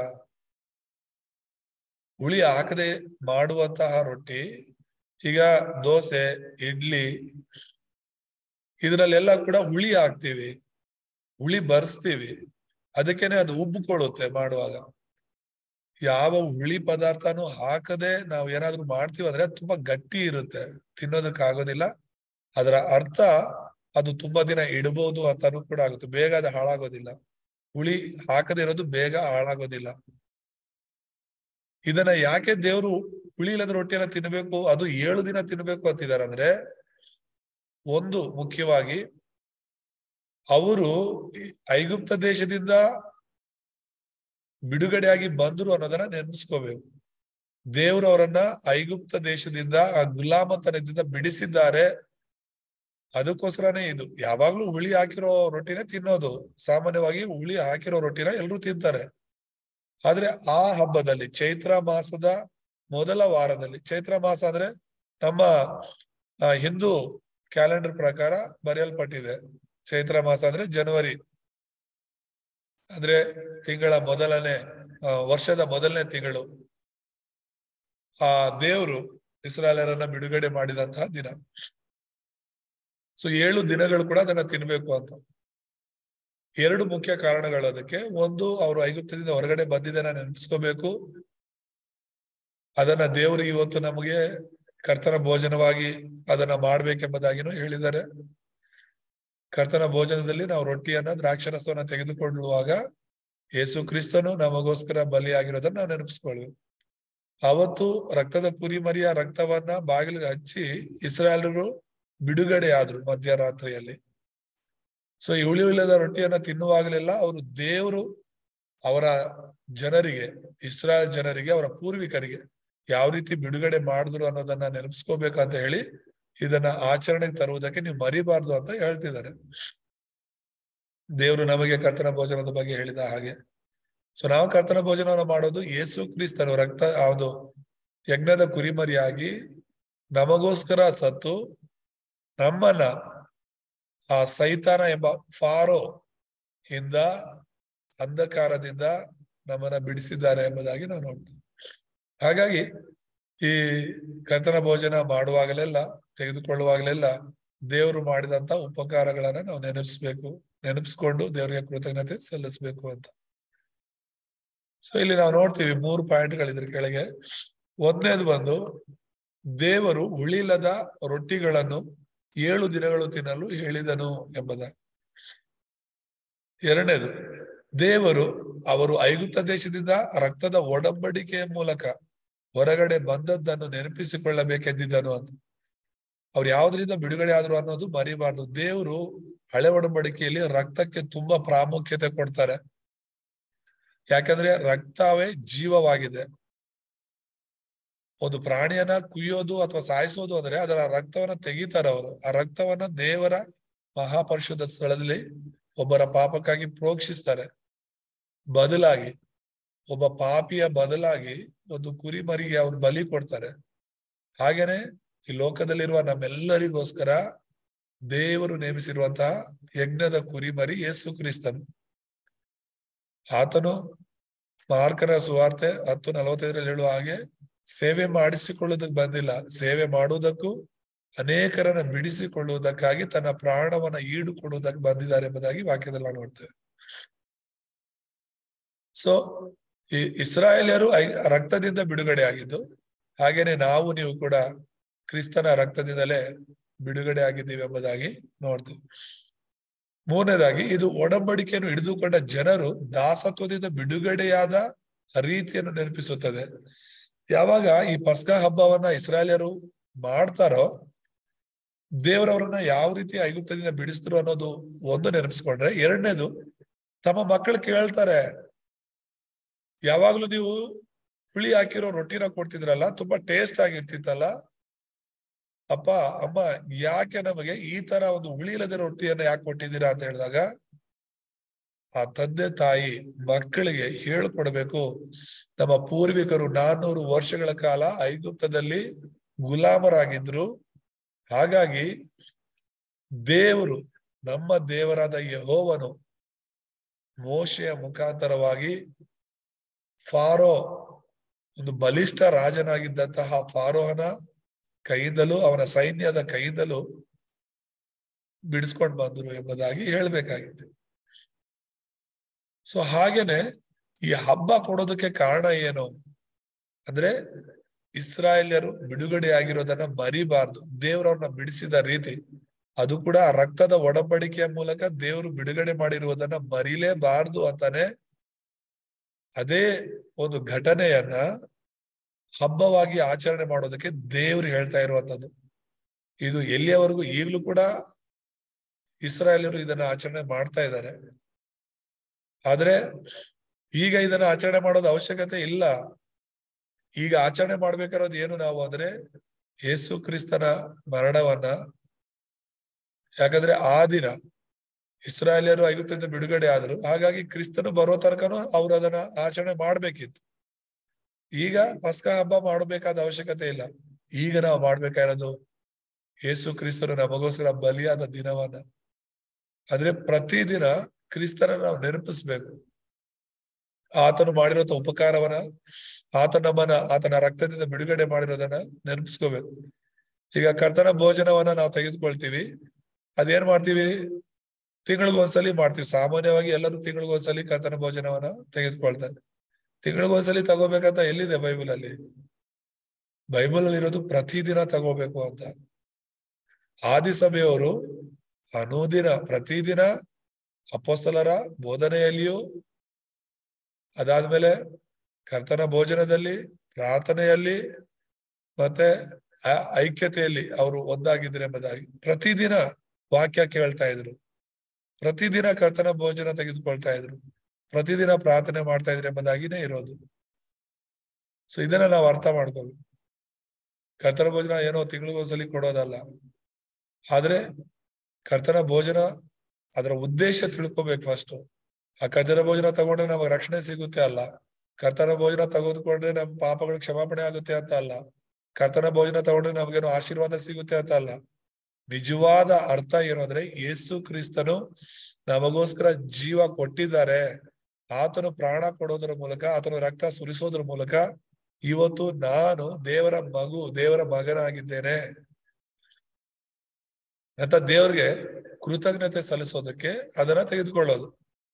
Speaker 3: ಹುಳಿ ಹಾಕದೆ ಮಾಡುವಂತಹ ರೊಟ್ಟಿ ಈಗ ದೋಸೆ ಇಡ್ಲಿ ಇದ್ರಲ್ಲೆಲ್ಲ ಕೂಡ ಹುಳಿ ಹಾಕ್ತಿವಿ ಹುಳಿ ಬರ್ಸ್ತೀವಿ ಅದಕ್ಕೇನೆ ಅದು ಉಬ್ಬಿಕೊಳ್ಳುತ್ತೆ ಮಾಡುವಾಗ ಯಾವ ಹುಳಿ ಪದಾರ್ಥನೂ ಹಾಕದೆ ನಾವು ಏನಾದ್ರೂ ಮಾಡ್ತೀವಿ ಅಂದ್ರೆ ತುಂಬಾ ಗಟ್ಟಿ ಇರುತ್ತೆ ತಿನ್ನೋದಕ್ಕೆ ಆಗೋದಿಲ್ಲ ಅದರ ಅರ್ಥ ಅದು ತುಂಬಾ ದಿನ ಇಡಬಹುದು ಅಂತಾನು ಕೂಡ ಆಗುತ್ತೆ ಬೇಗ ಅದು ಹಾಳಾಗೋದಿಲ್ಲ ಹುಳಿ ಹಾಕದೇ ಇರೋದು ಬೇಗ ಹಾಳಾಗೋದಿಲ್ಲ ಇದನ್ನ ಯಾಕೆ ದೇವರು ಹುಳಿ ಇಲ್ಲದ ರೊಟ್ಟಿಯನ್ನ ತಿನ್ಬೇಕು ಅದು ಏಳು ದಿನ ತಿನ್ಬೇಕು ಅಂತಿದ್ದಾರೆ ಅಂದ್ರೆ ಒಂದು ಮುಖ್ಯವಾಗಿ ಅವರು ಐಗುಪ್ತ ದೇಶದಿಂದ ಬಿಡುಗಡೆಯಾಗಿ ಬಂದ್ರು ಅನ್ನೋದನ್ನ ನೆನೆಸ್ಕೋಬೇಕು ದೇವರು ಅವರನ್ನ ಐಗುಪ್ತ ದೇಶದಿಂದ ಆ ಗುಲಾಮತನದಿಂದ ಬಿಡಿಸಿದ್ದಾರೆ ಅದಕ್ಕೋಸ್ಕರನೇ ಇದು ಯಾವಾಗ್ಲೂ ಹುಳಿ ಹಾಕಿರೋ ರೊಟ್ಟಿನೇ ತಿನ್ನೋದು ಸಾಮಾನ್ಯವಾಗಿ ಹುಳಿ ಹಾಕಿರೋ ರೊಟ್ಟಿನ ಎಲ್ರು ತಿಂತಾರೆ ಆದ್ರೆ ಆ ಹಬ್ಬದಲ್ಲಿ ಚೈತ್ರ ಮಾಸದ ಮೊದಲ ವಾರದಲ್ಲಿ ಚೈತ್ರ ಮಾಸ ಅಂದ್ರೆ ನಮ್ಮ ಹಿಂದೂ ಕ್ಯಾಲೆಂಡರ್ ಪ್ರಕಾರ ಬರೆಯಲ್ಪಟ್ಟಿದೆ ಚೈತ್ರ ಮಾಸ ಅಂದ್ರೆ ಜನವರಿ ಅಂದ್ರೆ ತಿಂಗಳ ಮೊದಲನೇ ವರ್ಷದ ಮೊದಲನೇ ತಿಂಗಳು ಆ ದೇವರು ಇಸ್ರಾಯೇಲರನ್ನ ಬಿಡುಗಡೆ ಮಾಡಿದಂತಹ ದಿನ ಸೊ ಏಳು ದಿನಗಳು ಕೂಡ ಅದನ್ನ ತಿನ್ಬೇಕು ಅಂತ ಎರಡು ಮುಖ್ಯ ಕಾರಣಗಳು ಅದಕ್ಕೆ ಒಂದು ಅವರು ಐಗುಪ್ತದಿಂದ ಹೊರಗಡೆ ಬಂದಿದ್ದನ್ನ ನೆನೆಸ್ಕೋಬೇಕು ಅದನ್ನ ದೇವರು ಇವತ್ತು ನಮಗೆ ಕರ್ತನ ಭೋಜನವಾಗಿ ಅದನ್ನ ಮಾಡ್ಬೇಕೆಂಬುದಾಗಿನೂ ಹೇಳಿದ್ದಾರೆ ಕರ್ತನ ಭೋಜನದಲ್ಲಿ ನಾವು ರೊಟ್ಟಿಯನ್ನ ದ್ರಾಕ್ಷರಸವನ್ನ ತೆಗೆದುಕೊಳ್ಳುವಾಗ ಯೇಸು ಕ್ರಿಸ್ತನು ನಮಗೋಸ್ಕರ ಬಲಿಯಾಗಿರೋದನ್ನ ನಾವು ನೆನಪಿಸ್ಕೊಳ್ಳಿ ಅವತ್ತು ರಕ್ತದ ಕುರಿಮರಿಯ ರಕ್ತವನ್ನ ಬಾಗಿಲಿಗೆ ಹಚ್ಚಿ ಇಸ್ರಾಯೇಲರು ಬಿಡುಗಡೆ ಆದ್ರು ಮಧ್ಯರಾತ್ರಿಯಲ್ಲಿ ಸೊ ಈ ಹುಳಿ ಇಲ್ಲದ ರೊಟ್ಟಿಯನ್ನ ತಿನ್ನುವಾಗಲೆಲ್ಲ ಅವರು ದೇವರು ಅವರ ಜನರಿಗೆ ಇಸ್ರಾಯೇಲ್ ಜನರಿಗೆ ಅವರ ಪೂರ್ವಿಕರಿಗೆ ಯಾವ ರೀತಿ ಬಿಡುಗಡೆ ಮಾಡಿದ್ರು ಅನ್ನೋದನ್ನ ನೆನಪಿಸ್ಕೋಬೇಕಂತ ಹೇಳಿ ಇದನ್ನ ಆಚರಣೆಗೆ ತರುವುದಕ್ಕೆ ನೀವು ಮರಿಬಾರ್ದು ಅಂತ ಹೇಳ್ತಿದ್ದಾರೆ ದೇವರು ನಮಗೆ ಕರ್ತನ ಭೋಜನದ ಬಗ್ಗೆ ಹೇಳಿದ ಹಾಗೆ ಸೊ ನಾವು ಕರ್ತನ ಭೋಜನವನ್ನು ಮಾಡೋದು ಯೇಸು ಕ್ರಿಸ್ತನು ರಕ್ತ ಅದು ಯಜ್ಞದ ಕುರಿಮರಿಯಾಗಿ ನಮಗೋಸ್ಕರ ಸತ್ತು ನಮ್ಮನ್ನ ಆ ಸೈತಾನ ಎಂಬ ಫಾರೋ ಇಂದ ಅಂಧಕಾರದಿಂದ ನಮ್ಮನ್ನ ಬಿಡಿಸಿದ್ದಾರೆ ಎಂಬುದಾಗಿ ನಾವು ನೋಡ್ತೀವಿ ಹಾಗಾಗಿ ಈ ಕರ್ತನ ಭೋಜನ ಮಾಡುವಾಗಲೆಲ್ಲ ತೆಗೆದುಕೊಳ್ಳುವಾಗಲೆಲ್ಲ ದೇವರು ಮಾಡಿದಂತ ಉಪಕಾರಗಳನ್ನ ನಾವು ನೆನಪಿಸ್ಬೇಕು ನೆನಪಿಸ್ಕೊಂಡು ದೇವರಿಗೆ ಕೃತಜ್ಞತೆ ಸಲ್ಲಿಸ್ಬೇಕು ಅಂತ ಸೊ ಇಲ್ಲಿ ನಾವು ನೋಡ್ತೀವಿ ಮೂರು ಪಾಯಿಂಟ್ಗಳಿದ್ರ ಕೆಳಗೆ ಒಂದನೇದು ಬಂದು ದೇವರು ಉಳಿಲದ ರೊಟ್ಟಿಗಳನ್ನು ಏಳು ದಿನಗಳು ತಿನ್ನಲು ಹೇಳಿದನು ಎಂಬುದ ಎರಡನೇದು ದೇವರು ಅವರು ಐಗುಪ್ತ ದೇಶದಿಂದ ರಕ್ತದ ಒಡಂಬಡಿಕೆಯ ಮೂಲಕ ಹೊರಗಡೆ ಬಂದದ್ದನ್ನು ನೆನಪಿಸಿಕೊಳ್ಳಬೇಕೆಂದಿದ್ದನು ಅಂತ ಅವ್ರು ಯಾವ್ದ್ರಿಂದ ಬಿಡುಗಡೆ ಆದ್ರು ಅನ್ನೋದು ಮರಿಬಾರ್ದು ದೇವರು ಹಳೆ ಒಡಂಬಡಿಕೆಯಲ್ಲಿ ರಕ್ತಕ್ಕೆ ತುಂಬಾ ಪ್ರಾಮುಖ್ಯತೆ ಕೊಡ್ತಾರೆ ಯಾಕಂದ್ರೆ ರಕ್ತವೇ ಜೀವವಾಗಿದೆ ಒಂದು ಪ್ರಾಣಿಯನ್ನ ಕುಯ್ಯೋದು ಅಥವಾ ಸಾಯಿಸೋದು ಅಂದ್ರೆ ಅದರ ರಕ್ತವನ್ನ ತೆಗಿತಾರೆ ಅವರು ಆ ರಕ್ತವನ್ನ ದೇವರ ಮಹಾಪರಿಶುದ್ಧ ಸ್ಥಳದಲ್ಲಿ ಒಬ್ಬರ ಪಾಪಕ್ಕಾಗಿ ಪ್ರೋಕ್ಷಿಸ್ತಾರೆ ಬದಲಾಗಿ ಒಬ್ಬ ಪಾಪಿಯ ಬದಲಾಗಿ ಒಂದು ಕುರಿ ಮರಿಗೆ ಅವ್ರು ಬಲಿ ಕೊಡ್ತಾರೆ ಹಾಗೇನೆ ಈ ಲೋಕದಲ್ಲಿರುವ ನಮ್ಮೆಲ್ಲರಿಗೋಸ್ಕರ ದೇವರು ನೇಮಿಸಿರುವಂತಹ ಯಜ್ಞದ ಕುರಿಮರಿ ಯೇಸು ಕ್ರಿಸ್ತನು ಆತನು ಮಾರ್ಕನ ಸುವಾರ್ತೆ ಹತ್ತು ನಲವತ್ತೈದರಲ್ಲಿ ಹೇಳುವ ಹಾಗೆ ಸೇವೆ ಮಾಡಿಸಿಕೊಳ್ಳುವುದಕ್ಕೆ ಬಂದಿಲ್ಲ ಸೇವೆ ಮಾಡುವುದಕ್ಕೂ ಅನೇಕರನ್ನ ಬಿಡಿಸಿಕೊಳ್ಳುವುದಕ್ಕಾಗಿ ತನ್ನ ಪ್ರಾಣವನ್ನ ಈಡು ಕೊಡುವುದಕ್ಕೆ ಬಂದಿದ್ದಾರೆ ಎಂಬುದಾಗಿ ವಾಕ್ಯದಲ್ಲಿ ನಾವು ನೋಡ್ತೇವೆ ಸೊ ಈ ಇಸ್ರಾಯೇಲಿಯರು ಐ ರಕ್ತದಿಂದ ಬಿಡುಗಡೆ ಆಗಿದ್ದು ಹಾಗೇನೆ ನಾವು ನೀವು ಕೂಡ ಕ್ರಿಸ್ತನ ರಕ್ತದಿಂದಲೇ ಬಿಡುಗಡೆ ಆಗಿದ್ದೀವಿ ಎಂಬುದಾಗಿ ನೋಡ್ತೀವಿ ಮೂರನೇದಾಗಿ ಇದು ಒಡಂಬಡಿಕೆಯನ್ನು ಹಿಡಿದುಕೊಂಡ ಜನರು ದಾಸತ್ವದಿಂದ ಬಿಡುಗಡೆಯಾದ ರೀತಿಯನ್ನು ನೆನಪಿಸುತ್ತದೆ ಯಾವಾಗ ಈ ಪಸ್ಕ ಹಬ್ಬವನ್ನ ಇಸ್ರಾಯೇಲಿಯರು ಮಾಡ್ತಾರೋ ದೇವರವರನ್ನ ಯಾವ ರೀತಿ ಐಗುಪ್ತದಿಂದ ಬಿಡಿಸಿದ್ರು ಅನ್ನೋದು ಒಂದು ನೆನಪಿಸ್ಕೊಂಡ್ರೆ ಎರಡನೇದು ತಮ್ಮ ಮಕ್ಕಳು ಕೇಳ್ತಾರೆ ಯಾವಾಗ್ಲೂ ನೀವು ಹುಳಿ ಹಾಕಿರೋ ರೊಟ್ಟಿನ ಕೊಡ್ತಿದ್ರಲ್ಲ ತುಂಬಾ ಟೇಸ್ಟ್ ಆಗಿರ್ತಿತ್ತಲ್ಲ ಅಪ್ಪ ಅಮ್ಮ ಯಾಕೆ ನಮಗೆ ಈ ತರ ಒಂದು ಹುಳಿ ಇಲ್ಲದ ರೊಟ್ಟಿಯನ್ನ ಯಾಕೆ ಕೊಟ್ಟಿದ್ದೀರಾ ಅಂತ ಹೇಳಿದಾಗ ಆ ತಂದೆ ತಾಯಿ ಮಕ್ಕಳಿಗೆ ಹೇಳ್ಕೊಡ್ಬೇಕು ನಮ್ಮ ಪೂರ್ವಿಕರು ನಾನ್ನೂರು ವರ್ಷಗಳ ಕಾಲ ಐಗುಪ್ತದಲ್ಲಿ ಗುಲಾಮರಾಗಿದ್ರು ಹಾಗಾಗಿ ದೇವರು ನಮ್ಮ ದೇವರಾದ ಯಹೋವನು ಮೋಶೆಯ ಮುಖಾಂತರವಾಗಿ ಫಾರೋ ಒಂದು ಬಲಿಷ್ಠ ರಾಜನಾಗಿದ್ದಂತಹ ಫಾರೋಹನ ಕೈಯಿಂದಲೂ ಅವನ ಸೈನ್ಯದ ಕೈಯಿಂದಲೂ ಬಿಡಿಸ್ಕೊಂಡು ಬಂದ್ರು ಎಂಬುದಾಗಿ ಹೇಳ್ಬೇಕಾಗಿತ್ತು ಸೊ ಹಾಗೇನೆ ಈ ಹಬ್ಬ ಕೊಡೋದಕ್ಕೆ ಕಾರಣ ಏನು ಅಂದ್ರೆ ಇಸ್ರಾಯೇಲ್ಯರು ಬಿಡುಗಡೆ ಆಗಿರೋದನ್ನ ಮರಿಬಾರ್ದು ದೇವರವ್ರನ್ನ ಬಿಡಿಸಿದ ರೀತಿ ಅದು ಕೂಡ ಆ ರಕ್ತದ ಒಡಂಬಡಿಕೆಯ ಮೂಲಕ ದೇವರು ಬಿಡುಗಡೆ ಮಾಡಿರುವುದನ್ನ ಮರಿಲೇಬಾರ್ದು ಅಂತಾನೆ ಅದೇ ಒಂದು ಘಟನೆಯನ್ನ ಹಬ್ಬವಾಗಿ ಆಚರಣೆ ಮಾಡೋದಕ್ಕೆ ದೇವ್ರು ಹೇಳ್ತಾ ಇರುವಂತದ್ದು ಇದು ಎಲ್ಲಿಯವರೆಗೂ ಈಗಲೂ ಕೂಡ ಇಸ್ರಾಯೇಲರು ಇದನ್ನ ಆಚರಣೆ ಮಾಡ್ತಾ ಇದ್ದಾರೆ ಆದ್ರೆ ಈಗ ಇದನ್ನ ಆಚರಣೆ ಮಾಡೋದು ಅವಶ್ಯಕತೆ ಇಲ್ಲ ಈಗ ಆಚರಣೆ ಮಾಡ್ಬೇಕಾರೋದು ಏನು ನಾವು ಅಂದ್ರೆ ಯೇಸು ಕ್ರಿಸ್ತನ ಮರಣವನ್ನ ಯಾಕಂದ್ರೆ ಆ ದಿನ ಇಸ್ರಾಯೇಲಿಯರು ಐಗುಪ್ತದಿಂದ ಬಿಡುಗಡೆ ಆದರು ಹಾಗಾಗಿ ಕ್ರಿಸ್ತನು ಬರೋ ತನಕನೂ ಅವ್ರು ಅದನ್ನ ಆಚರಣೆ ಮಾಡ್ಬೇಕಿತ್ತು ಈಗ ಪಸ್ಕ ಹಬ್ಬ ಮಾಡಬೇಕಾದ ಅವಶ್ಯಕತೆ ಇಲ್ಲ ಈಗ ನಾವು ಮಾಡ್ಬೇಕಾಗಿರೋದು ಯೇಸು ಕ್ರಿಸ್ತನು ನಮಗೋಸ್ಕರ ಬಲಿಯಾದ ದಿನವನ್ನ ಆದ್ರೆ ಪ್ರತಿದಿನ ಕ್ರಿಸ್ತನ ನಾವು ನೆನಪಿಸ್ಬೇಕು ಆತನು ಮಾಡಿರುವಂತ ಉಪಕಾರವನ್ನ ಆತ ನಮ್ಮನ್ನ ಆತನ ರಕ್ತದಿಂದ ಬಿಡುಗಡೆ ಮಾಡಿರೋದನ್ನ ನೆನಪಿಸ್ಕೋಬೇಕು ಈಗ ಕರ್ತನ ಭೋಜನವನ್ನ ನಾವು ತೆಗೆದುಕೊಳ್ತೀವಿ ಅದೇನ್ ಮಾಡ್ತೀವಿ ತಿಂಗಳಿಗೊಂದ್ಸಲಿ ಮಾಡ್ತೀವಿ ಸಾಮಾನ್ಯವಾಗಿ ಎಲ್ಲರೂ ತಿಂಗಳಿಗೊಂದ್ಸಲಿ ಕರ್ತನ ಭೋಜನವನ್ನ ತೆಗೆದುಕೊಳ್ತಾರೆ ತಿಂಗಳಿಗೊಂದ್ಸಲಿ ತಗೋಬೇಕಂತ ಎಲ್ಲಿದೆ ಬೈಬಲ್ ಅಲ್ಲಿ ಬೈಬಲ್ ಅಲ್ಲಿ ಇರೋದು ಪ್ರತಿದಿನ ತಗೋಬೇಕು ಅಂತ ಆದಿಸಭೆಯವರು ಅನುದಿನ ಪ್ರತಿದಿನ ಅಪೋಸ್ತಲರ ಬೋಧನೆಯಲ್ಲಿಯೂ ಅದಾದ್ಮೇಲೆ ಕರ್ತನ ಭೋಜನದಲ್ಲಿ ಪ್ರಾರ್ಥನೆಯಲ್ಲಿ ಮತ್ತೆ ಐಕ್ಯತೆಯಲ್ಲಿ ಅವರು ಒಂದಾಗಿದ್ರು ಎಂಬುದಾಗಿ ಪ್ರತಿದಿನ ವಾಕ್ಯ ಕೇಳ್ತಾ ಇದ್ರು ಪ್ರತಿದಿನ ಕರ್ತನ ಭೋಜನ ತೆಗೆದುಕೊಳ್ತಾ ಇದ್ರು ಪ್ರತಿದಿನ ಪ್ರಾರ್ಥನೆ ಮಾಡ್ತಾ ಇದ್ರು ಎಂಬುದಾಗಿನೇ ಇರೋದು ಸೊ ಇದನ್ನ ನಾವು ಅರ್ಥ ಮಾಡ್ಕೋಬೇಕು ಕರ್ತನ ಭೋಜನ ಏನೋ ತಿಂಗಳಿಗೊಂದ್ಸಲಿ ಕೊಡೋದಲ್ಲ ಆದ್ರೆ ಕರ್ತನ ಭೋಜನ ಅದರ ಉದ್ದೇಶ ತಿಳ್ಕೊಬೇಕು ಫಸ್ಟ್ ಆ ಕಜರ ಭೋಜನ ತಗೊಂಡ್ರೆ ನಮಗೆ ರಕ್ಷಣೆ ಸಿಗುತ್ತೆ ಅಲ್ಲ ಕರ್ತನ ಭೋಜನ ತೆಗೆದುಕೊಂಡ್ರೆ ನಮ್ ಪಾಪಗಳಿಗೆ ಕ್ಷಮಾಪಣೆ ಆಗುತ್ತೆ ಅಂತ ಅಲ್ಲ ಕರ್ತನ ಭೋಜನ ತಗೊಂಡ್ರೆ ನಮ್ಗೇನು ಆಶೀರ್ವಾದ ಸಿಗುತ್ತೆ ಅಂತ ಅಲ್ಲ ನಿಜವಾದ ಅರ್ಥ ಏನು ಅಂದ್ರೆ ಯೇಸು ಕ್ರಿಸ್ತನು ನಮಗೋಸ್ಕರ ಜೀವ ಕೊಟ್ಟಿದ್ದಾರೆ ಆತನು ಪ್ರಾಣ ಕೊಡೋದ್ರ ಮೂಲಕ ಆತನು ರಕ್ತ ಸುರಿಸೋದ್ರ ಮೂಲಕ ಇವತ್ತು ನಾನು ದೇವರ ಮಗು ದೇವರ ಮಗನಾಗಿದ್ದೇನೆ ಅಂತ ದೇವ್ರಿಗೆ ಕೃತಜ್ಞತೆ ಸಲ್ಲಿಸೋದಕ್ಕೆ ಅದನ್ನ ತೆಗೆದುಕೊಳ್ಳೋದು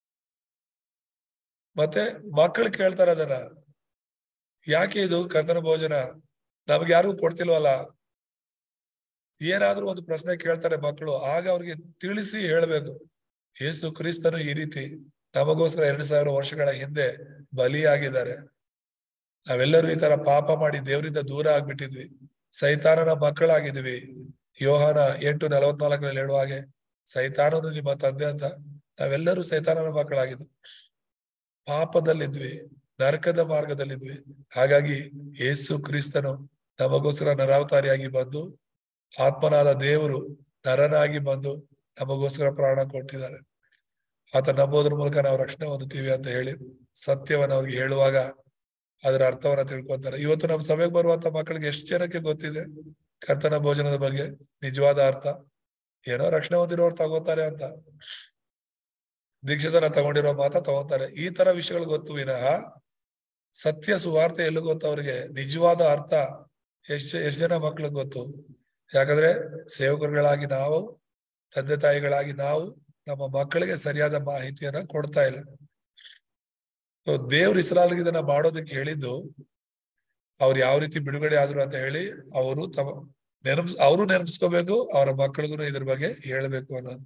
Speaker 3: ಮತ್ತೆ ಮಕ್ಕಳು ಕೇಳ್ತಾರೆ ಅದನ್ನ ಯಾಕೆ ಇದು ಕರ್ತನ ಭೋಜನ ನಮ್ಗೆ ಯಾರಿಗೂ ಕೊಡ್ತಿಲ್ವಲ್ಲ ಏನಾದ್ರೂ ಒಂದು ಪ್ರಶ್ನೆ ಕೇಳ್ತಾರೆ ಮಕ್ಕಳು ಆಗ ಅವ್ರಿಗೆ ತಿಳಿಸಿ ಹೇಳ್ಬೇಕು ಯೇಸು ಕ್ರಿಸ್ತನು ಈ ರೀತಿ ನಮಗೋಸ್ಕರ ಎರಡ್ ಸಾವಿರ ವರ್ಷಗಳ ಹಿಂದೆ ಬಲಿಯಾಗಿದ್ದಾರೆ ನಾವೆಲ್ಲರೂ ಈ ತರ ಪಾಪ ಮಾಡಿ ದೇವರಿಂದ ದೂರ ಆಗ್ಬಿಟ್ಟಿದ್ವಿ ಸೈತಾನನ ಮಕ್ಕಳಾಗಿದ್ವಿ ಯೋಹಾನ ಎಂಟು ನಲವತ್ನಾಲ್ಕರಲ್ಲಿ ಹೇಳುವ ಹಾಗೆ ಸೈತಾನನು ನಿಮ್ಮ ತಂದೆ ಅಂತ ನಾವೆಲ್ಲರೂ ಸೈತಾನನ ಮಕ್ಕಳಾಗಿದ್ವಿ ಪಾಪದಲ್ಲಿದ್ವಿ ನರಕದ ಮಾರ್ಗದಲ್ಲಿದ್ವಿ ಹಾಗಾಗಿ ಯೇಸು ಕ್ರಿಸ್ತನು ನಮಗೋಸ್ಕರ ನರಾವತಾರಿಯಾಗಿ ಬಂದು ಆತ್ಮನಾದ ದೇವರು ನರನಾಗಿ ಬಂದು ನಮಗೋಸ್ಕರ ಪ್ರಾಣ ಕೊಟ್ಟಿದ್ದಾರೆ ಆತ ನಂಬೋದ್ರ ಮೂಲಕ ನಾವು ರಕ್ಷಣೆ ಹೊಂದುತ್ತೀವಿ ಅಂತ ಹೇಳಿ ಸತ್ಯವನ್ನ ಅವ್ರಿಗೆ ಹೇಳುವಾಗ ಅದರ ಅರ್ಥವನ್ನ ತಿಳ್ಕೊತಾರೆ ಇವತ್ತು ನಮ್ಮ ಸಭೆಗೆ ಬರುವಂತ ಮಕ್ಕಳಿಗೆ ಎಷ್ಟು ಜನಕ್ಕೆ ಗೊತ್ತಿದೆ ಕರ್ತನ ಭೋಜನದ ಬಗ್ಗೆ ನಿಜವಾದ ಅರ್ಥ ಏನೋ ರಕ್ಷಣೆ ಹೊಂದಿರೋರು ತಗೋತಾರೆ ಅಂತ ದೀಕ್ಷಿತನ ತಗೊಂಡಿರೋ ಮಾತ ತಗೋತಾರೆ ಈ ತರ ವಿಷಯಗಳು ಗೊತ್ತು ವಿನಃ ಸತ್ಯ ಸುವಾರ್ತೆ ಎಲ್ಲೂ ಗೊತ್ತು ಅವ್ರಿಗೆ ನಿಜವಾದ ಅರ್ಥ ಎಷ್ಟ್ ಎಷ್ಟ್ ಜನ ಮಕ್ಳಿಗೆ ಗೊತ್ತು ಯಾಕಂದ್ರೆ ಸೇವಕರುಗಳಾಗಿ ನಾವು ತಂದೆ ತಾಯಿಗಳಾಗಿ ನಾವು ನಮ್ಮ ಮಕ್ಕಳಿಗೆ ಸರಿಯಾದ ಮಾಹಿತಿಯನ್ನ ಕೊಡ್ತಾ ಇಲ್ಲ So, ದೇವ್ರು ಇಸ್ರಾಲ್ಗೆ ಇದನ್ನ ಮಾಡೋದಕ್ಕೆ ಹೇಳಿದ್ದು ಅವ್ರು ಯಾವ ರೀತಿ ಬಿಡುಗಡೆ ಆದ್ರು ಅಂತ ಹೇಳಿ ಅವರು ತಮ್ಮ ನೆನಪು ಅವರು ನೆನಪಿಸ್ಕೋಬೇಕು ಅವರ ಮಕ್ಕಳಿಗೂ ಇದ್ರ ಬಗ್ಗೆ ಹೇಳ್ಬೇಕು ಅನ್ನೋದು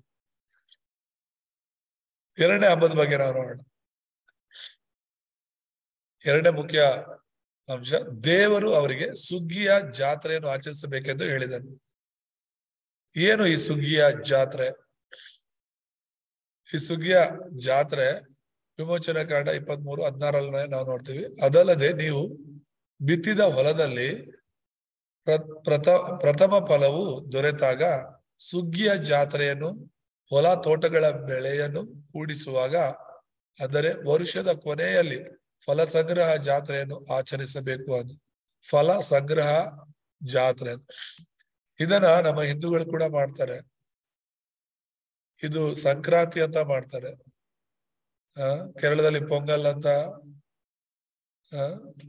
Speaker 3: ಎರಡನೇ ಹಬ್ಬದ ಬಗ್ಗೆ ನಾವು ನೋಡೋಣ ಎರಡನೇ ಮುಖ್ಯ ಅಂಶ ದೇವರು ಅವರಿಗೆ ಸುಗ್ಗಿಯ ಜಾತ್ರೆಯನ್ನು ಆಚರಿಸಬೇಕೆಂದು ಹೇಳಿದನು ಏನು ಈ ಸುಗ್ಗಿಯ ಜಾತ್ರೆ ಈ ಸುಗ್ಗಿಯ ಜಾತ್ರೆ ವಿಮೋಚನಾ ಕಾಂಡ ಇಪ್ಪತ್ತ್ ಮೂರು ಹದಿನಾರನೇ ನಾವು ನೋಡ್ತೀವಿ ಅದಲ್ಲದೆ ನೀವು ಬಿತ್ತಿದ ಹೊಲದಲ್ಲಿ ಪ್ರ- ಪ್ರಥ ಪ್ರಥಮ ಫಲವು ದೊರೆತಾಗ ಸುಗ್ಗಿಯ ಜಾತ್ರೆಯನ್ನು ಹೊಲ ತೋಟಗಳ ಬೆಳೆಯನ್ನು ಕೂಡಿಸುವಾಗ ಅಂದರೆ ವರ್ಷದ ಕೊನೆಯಲ್ಲಿ ಫಲ ಸಂಗ್ರಹ ಜಾತ್ರೆಯನ್ನು ಆಚರಿಸಬೇಕು ಅದು ಫಲ ಸಂಗ್ರಹ ಜಾತ್ರೆ ಇದನ್ನ ನಮ್ಮ ಹಿಂದೂಗಳು ಕೂಡ ಮಾಡ್ತಾರೆ ಇದು ಸಂಕ್ರಾಂತಿ ಅಂತ ಮಾಡ್ತಾರೆ ಆ ಕೇರಳದಲ್ಲಿ ಪೊಂಗಲ್ ಅಂತ ಆ,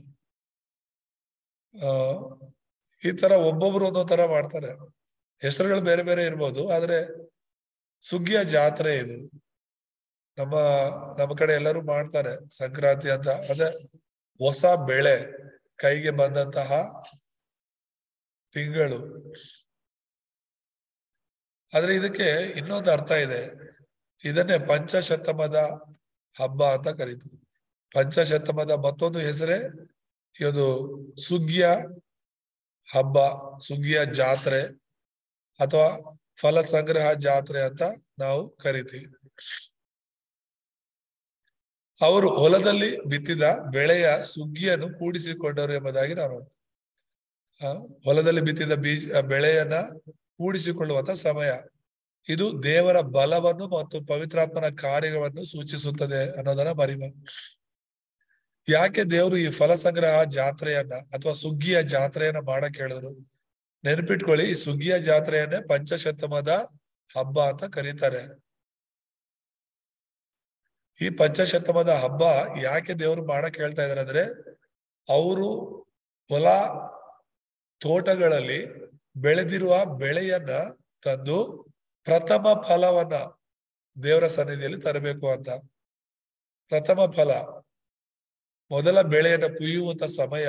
Speaker 3: ಆ, ಈ ತರ ಒಬ್ಬೊಬ್ರು ಒಂದೊಂದ್ ತರ ಮಾಡ್ತಾರೆ ಹೆಸರುಗಳು ಬೇರೆ ಬೇರೆ ಇರ್ಬೋದು ಆದ್ರೆ ಸುಗ್ಗಿಯ ಜಾತ್ರೆ ಇದು ನಮ್ಮ ನಮ್ಮ ಕಡೆ ಎಲ್ಲರೂ ಮಾಡ್ತಾರೆ ಸಂಕ್ರಾಂತಿ ಅಂತ ಅದೇ ಹೊಸ ಬೆಳೆ ಕೈಗೆ ಬಂದಂತಹ ತಿಂಗಳು ಆದ್ರೆ ಇದಕ್ಕೆ ಇನ್ನೊಂದು ಅರ್ಥ ಇದೆ ಇದನ್ನೇ ಪಂಚಶತಮದ ಹಬ್ಬ ಅಂತ ಕರೀತೀವಿ ಪಂಚಶತಮದ ಮತ್ತೊಂದು ಹೆಸರೇ ಇದು ಸುಗ್ಗಿಯ ಹಬ್ಬ ಸುಗ್ಗಿಯ ಜಾತ್ರೆ ಅಥವಾ ಫಲ ಸಂಗ್ರಹ ಜಾತ್ರೆ ಅಂತ ನಾವು ಕರಿತೀವಿ ಅವರು ಹೊಲದಲ್ಲಿ ಬಿತ್ತಿದ ಬೆಳೆಯ ಸುಗ್ಗಿಯನ್ನು ಕೂಡಿಸಿಕೊಂಡರು ಎಂಬುದಾಗಿ ನಾವು ನೋಡ್ತೀವಿ. ಆ, ಹೊಲದಲ್ಲಿ ಬಿತ್ತಿದ ಬೀಜ ಬೆಳೆಯನ್ನ ಕೂಡಿಸಿಕೊಳ್ಳುವಂತ ಸಮಯ ಇದು ದೇವರ ಬಲವನ್ನು ಮತ್ತು ಪವಿತ್ರಾತ್ಮನ ಕಾರ್ಯವನ್ನು ಸೂಚಿಸುತ್ತದೆ ಅನ್ನೋದನ್ನ ಮರಿಬಾರ್ದು ಯಾಕೆ ದೇವರು ಈ ಫಲ ಸಂಗ್ರಹ ಜಾತ್ರೆಯನ್ನ ಅಥವಾ ಸುಗ್ಗಿಯ ಜಾತ್ರೆಯನ್ನ ಮಾಡಕ್ ಹೇಳಿದ್ರು ನೆನಪಿಟ್ಕೊಳ್ಳಿ ಈ ಸುಗ್ಗಿಯ ಜಾತ್ರೆಯನ್ನೇ ಪಂಚಶತಮದ ಹಬ್ಬ ಅಂತ ಕರೀತಾರೆ ಈ ಪಂಚಶತಮದ ಹಬ್ಬ ಯಾಕೆ ದೇವರು ಮಾಡಕ್ ಹೇಳ್ತಾ ಇದಾರೆ ಅಂದ್ರೆ ಅವರು ಹೊಲ ತೋಟಗಳಲ್ಲಿ ಬೆಳೆದಿರುವ ಬೆಳೆಯನ್ನ ತಂದು ಪ್ರಥಮ ಫಲವನ್ನ ದೇವರ ಸನ್ನಿಧಿಯಲ್ಲಿ ತರಬೇಕು ಅಂತ ಪ್ರಥಮ ಫಲ ಮೊದಲ ಬೆಳೆಯನ್ನ ಕುಯ್ಯುವಂತ ಸಮಯ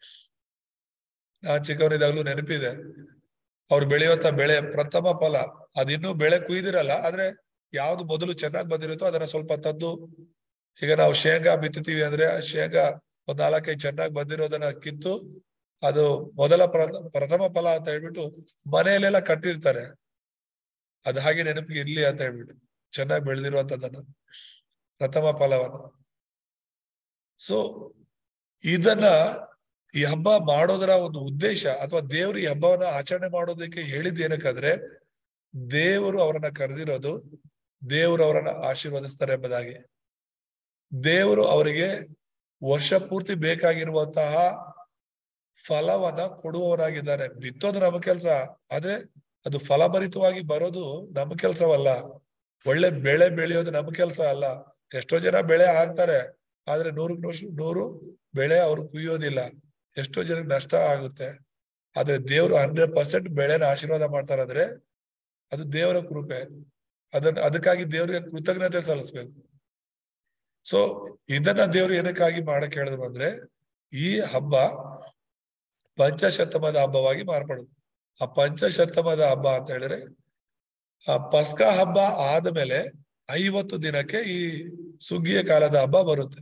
Speaker 3: ನಾನ್ ಚಿಕ್ಕವನಿದಾಗ್ಲೂ ನೆನಪಿದೆ ಅವ್ರು ಬೆಳೆಯುವಂತ ಬೆಳೆ ಪ್ರಥಮ ಫಲ ಅದಿನ್ನೂ ಬೆಳೆ ಕುಯ್ದಿರಲ್ಲ ಆದ್ರೆ ಯಾವ್ದು ಮೊದಲು ಚೆನ್ನಾಗಿ ಬಂದಿರುತ್ತೋ ಅದನ್ನ ಸ್ವಲ್ಪ ತಂದು ಈಗ ನಾವು ಶೇಂಗಾ ಬಿತ್ತುತ್ತೀವಿ ಅಂದ್ರೆ ಆ ಶೇಂಗಾ ಒಂದ್ ನಾಲ್ಕೈದು ಚೆನ್ನಾಗಿ ಬಂದಿರೋದನ್ನ ಕಿತ್ತು ಅದು ಮೊದಲ ಪ್ರ- ಪ್ರಥಮ ಫಲ ಅಂತ ಹೇಳ್ಬಿಟ್ಟು ಮನೆಯಲ್ಲೆಲ್ಲ ಕಟ್ಟಿರ್ತಾರೆ ಅದು ಹಾಗೆ ನೆನಪಿಗೆ ಇರ್ಲಿ ಅಂತ ಹೇಳ್ಬಿಟ್ಟು ಚೆನ್ನಾಗಿ ಬೆಳೆದಿರುವಂತದನ್ನ ಪ್ರಥಮ ಫಲವನ್ನು ಸೊ ಇದನ್ನ ಈ ಹಬ್ಬ ಮಾಡೋದರ ಒಂದು ಉದ್ದೇಶ ಅಥವಾ ದೇವರು ಈ ಹಬ್ಬವನ್ನ ಆಚರಣೆ ಮಾಡೋದಕ್ಕೆ ಹೇಳಿದ್ ಏನಕ್ಕಂದ್ರೆ ದೇವರು ಅವರನ್ನ ಕರೆದಿರೋದು ದೇವರು ಅವರನ್ನ ಆಶೀರ್ವದಿಸ್ತಾರೆ ಎಂಬುದಾಗಿ ದೇವರು ಅವರಿಗೆ ವರ್ಷ ಪೂರ್ತಿ ಬೇಕಾಗಿರುವಂತಹ ಫಲವನ್ನ ಕೊಡುವವನಾಗಿದ್ದಾನೆ ಬಿತ್ತೋದು ನಮ್ಮ ಕೆಲಸ ಆದ್ರೆ ಅದು ಫಲಭರಿತವಾಗಿ ಬರೋದು ನಮ್ಮ ಕೆಲ್ಸವಲ್ಲ ಒಳ್ಳೆ ಬೆಳೆ ಬೆಳೆಯೋದು ನಮ್ಮ ಕೆಲಸ ಅಲ್ಲ ಎಷ್ಟೋ ಜನ ಬೆಳೆ ಹಾಕ್ತಾರೆ ಆದ್ರೆ ನೂರಕ್ಕೆ ನೂರು ನೂರು ಬೆಳೆ ಅವ್ರು ಕುಯ್ಯೋದಿಲ್ಲ ಎಷ್ಟೋ ಜನಕ್ಕೆ ನಷ್ಟ ಆಗುತ್ತೆ ಆದ್ರೆ ದೇವ್ರು ಹಂಡ್ರೆಡ್ ಪರ್ಸೆಂಟ್ ಬೆಳೆನ ಆಶೀರ್ವಾದ ಮಾಡ್ತಾರಂದ್ರೆ ಅದು ದೇವರ ಕೃಪೆ ಅದನ್ನ ಅದಕ್ಕಾಗಿ ದೇವರಿಗೆ ಕೃತಜ್ಞತೆ ಸಲ್ಲಿಸ್ಬೇಕು ಸೊ ಇದನ್ನ ದೇವ್ರು ಏನಕ್ಕಾಗಿ ಮಾಡಕ್ ಹೇಳಿದ್ರು ಅಂದ್ರೆ ಈ ಹಬ್ಬ ಪಂಚಶತಮದ ಹಬ್ಬವಾಗಿ ಮಾರ್ಪಡುದು ಆ ಪಂಚಶತಮದ ಹಬ್ಬ ಅಂತ ಹೇಳಿದ್ರೆ ಆ ಪಸ್ಕ ಹಬ್ಬ ಆದ್ಮೇಲೆ ಐವತ್ತು ದಿನಕ್ಕೆ ಈ ಸುಗ್ಗಿಯ ಕಾಲದ ಹಬ್ಬ ಬರುತ್ತೆ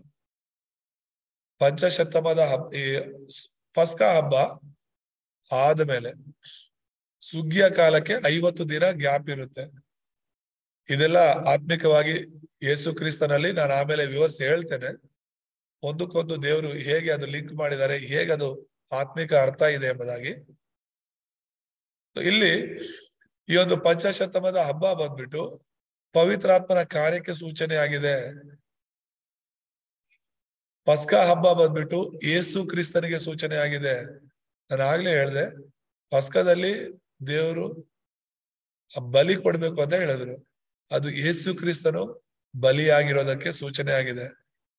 Speaker 3: ಪಂಚಶತಮದ ಹಬ್ಬ ಈ ಸ್- ಪಸ್ಕ ಹಬ್ಬ ಆದ್ಮೇಲೆ ಸುಗ್ಗಿಯ ಕಾಲಕ್ಕೆ ಐವತ್ತು ದಿನ ಗ್ಯಾಪ್ ಇರುತ್ತೆ ಇದೆಲ್ಲ ಆತ್ಮಿಕವಾಗಿ ಯೇಸು ಕ್ರಿಸ್ತನಲ್ಲಿ ನಾನು ಆಮೇಲೆ ವಿವರಿಸಿ ಹೇಳ್ತೇನೆ ಒಂದಕ್ಕೊಂದು ದೇವರು ಹೇಗೆ ಅದು ಲಿಂಕ್ ಮಾಡಿದ್ದಾರೆ ಹೇಗೆ ಅದು ಆತ್ಮಿಕ ಅರ್ಥ ಇದೆ ಎಂಬುದಾಗಿ ಇಲ್ಲಿ ಈ ಒಂದು ಪಂಚಶತಮದ ಹಬ್ಬ ಬಂದ್ಬಿಟ್ಟು ಪವಿತ್ರಾತ್ಮನ ಕಾರ್ಯಕ್ಕೆ ಸೂಚನೆ ಆಗಿದೆ ಪಸ್ಕಾ ಹಬ್ಬ ಬಂದ್ಬಿಟ್ಟು ಯೇಸು ಕ್ರಿಸ್ತನಿಗೆ ಸೂಚನೆ ಆಗಿದೆ ನಾನು ಆಗ್ಲೇ ಹೇಳ್ದೆ ಪಸ್ಕದಲ್ಲಿ ದೇವರು ಬಲಿ ಕೊಡ್ಬೇಕು ಅಂತ ಹೇಳಿದ್ರು ಅದು ಯೇಸು ಕ್ರಿಸ್ತನು ಬಲಿಯಾಗಿರೋದಕ್ಕೆ ಸೂಚನೆ ಆಗಿದೆ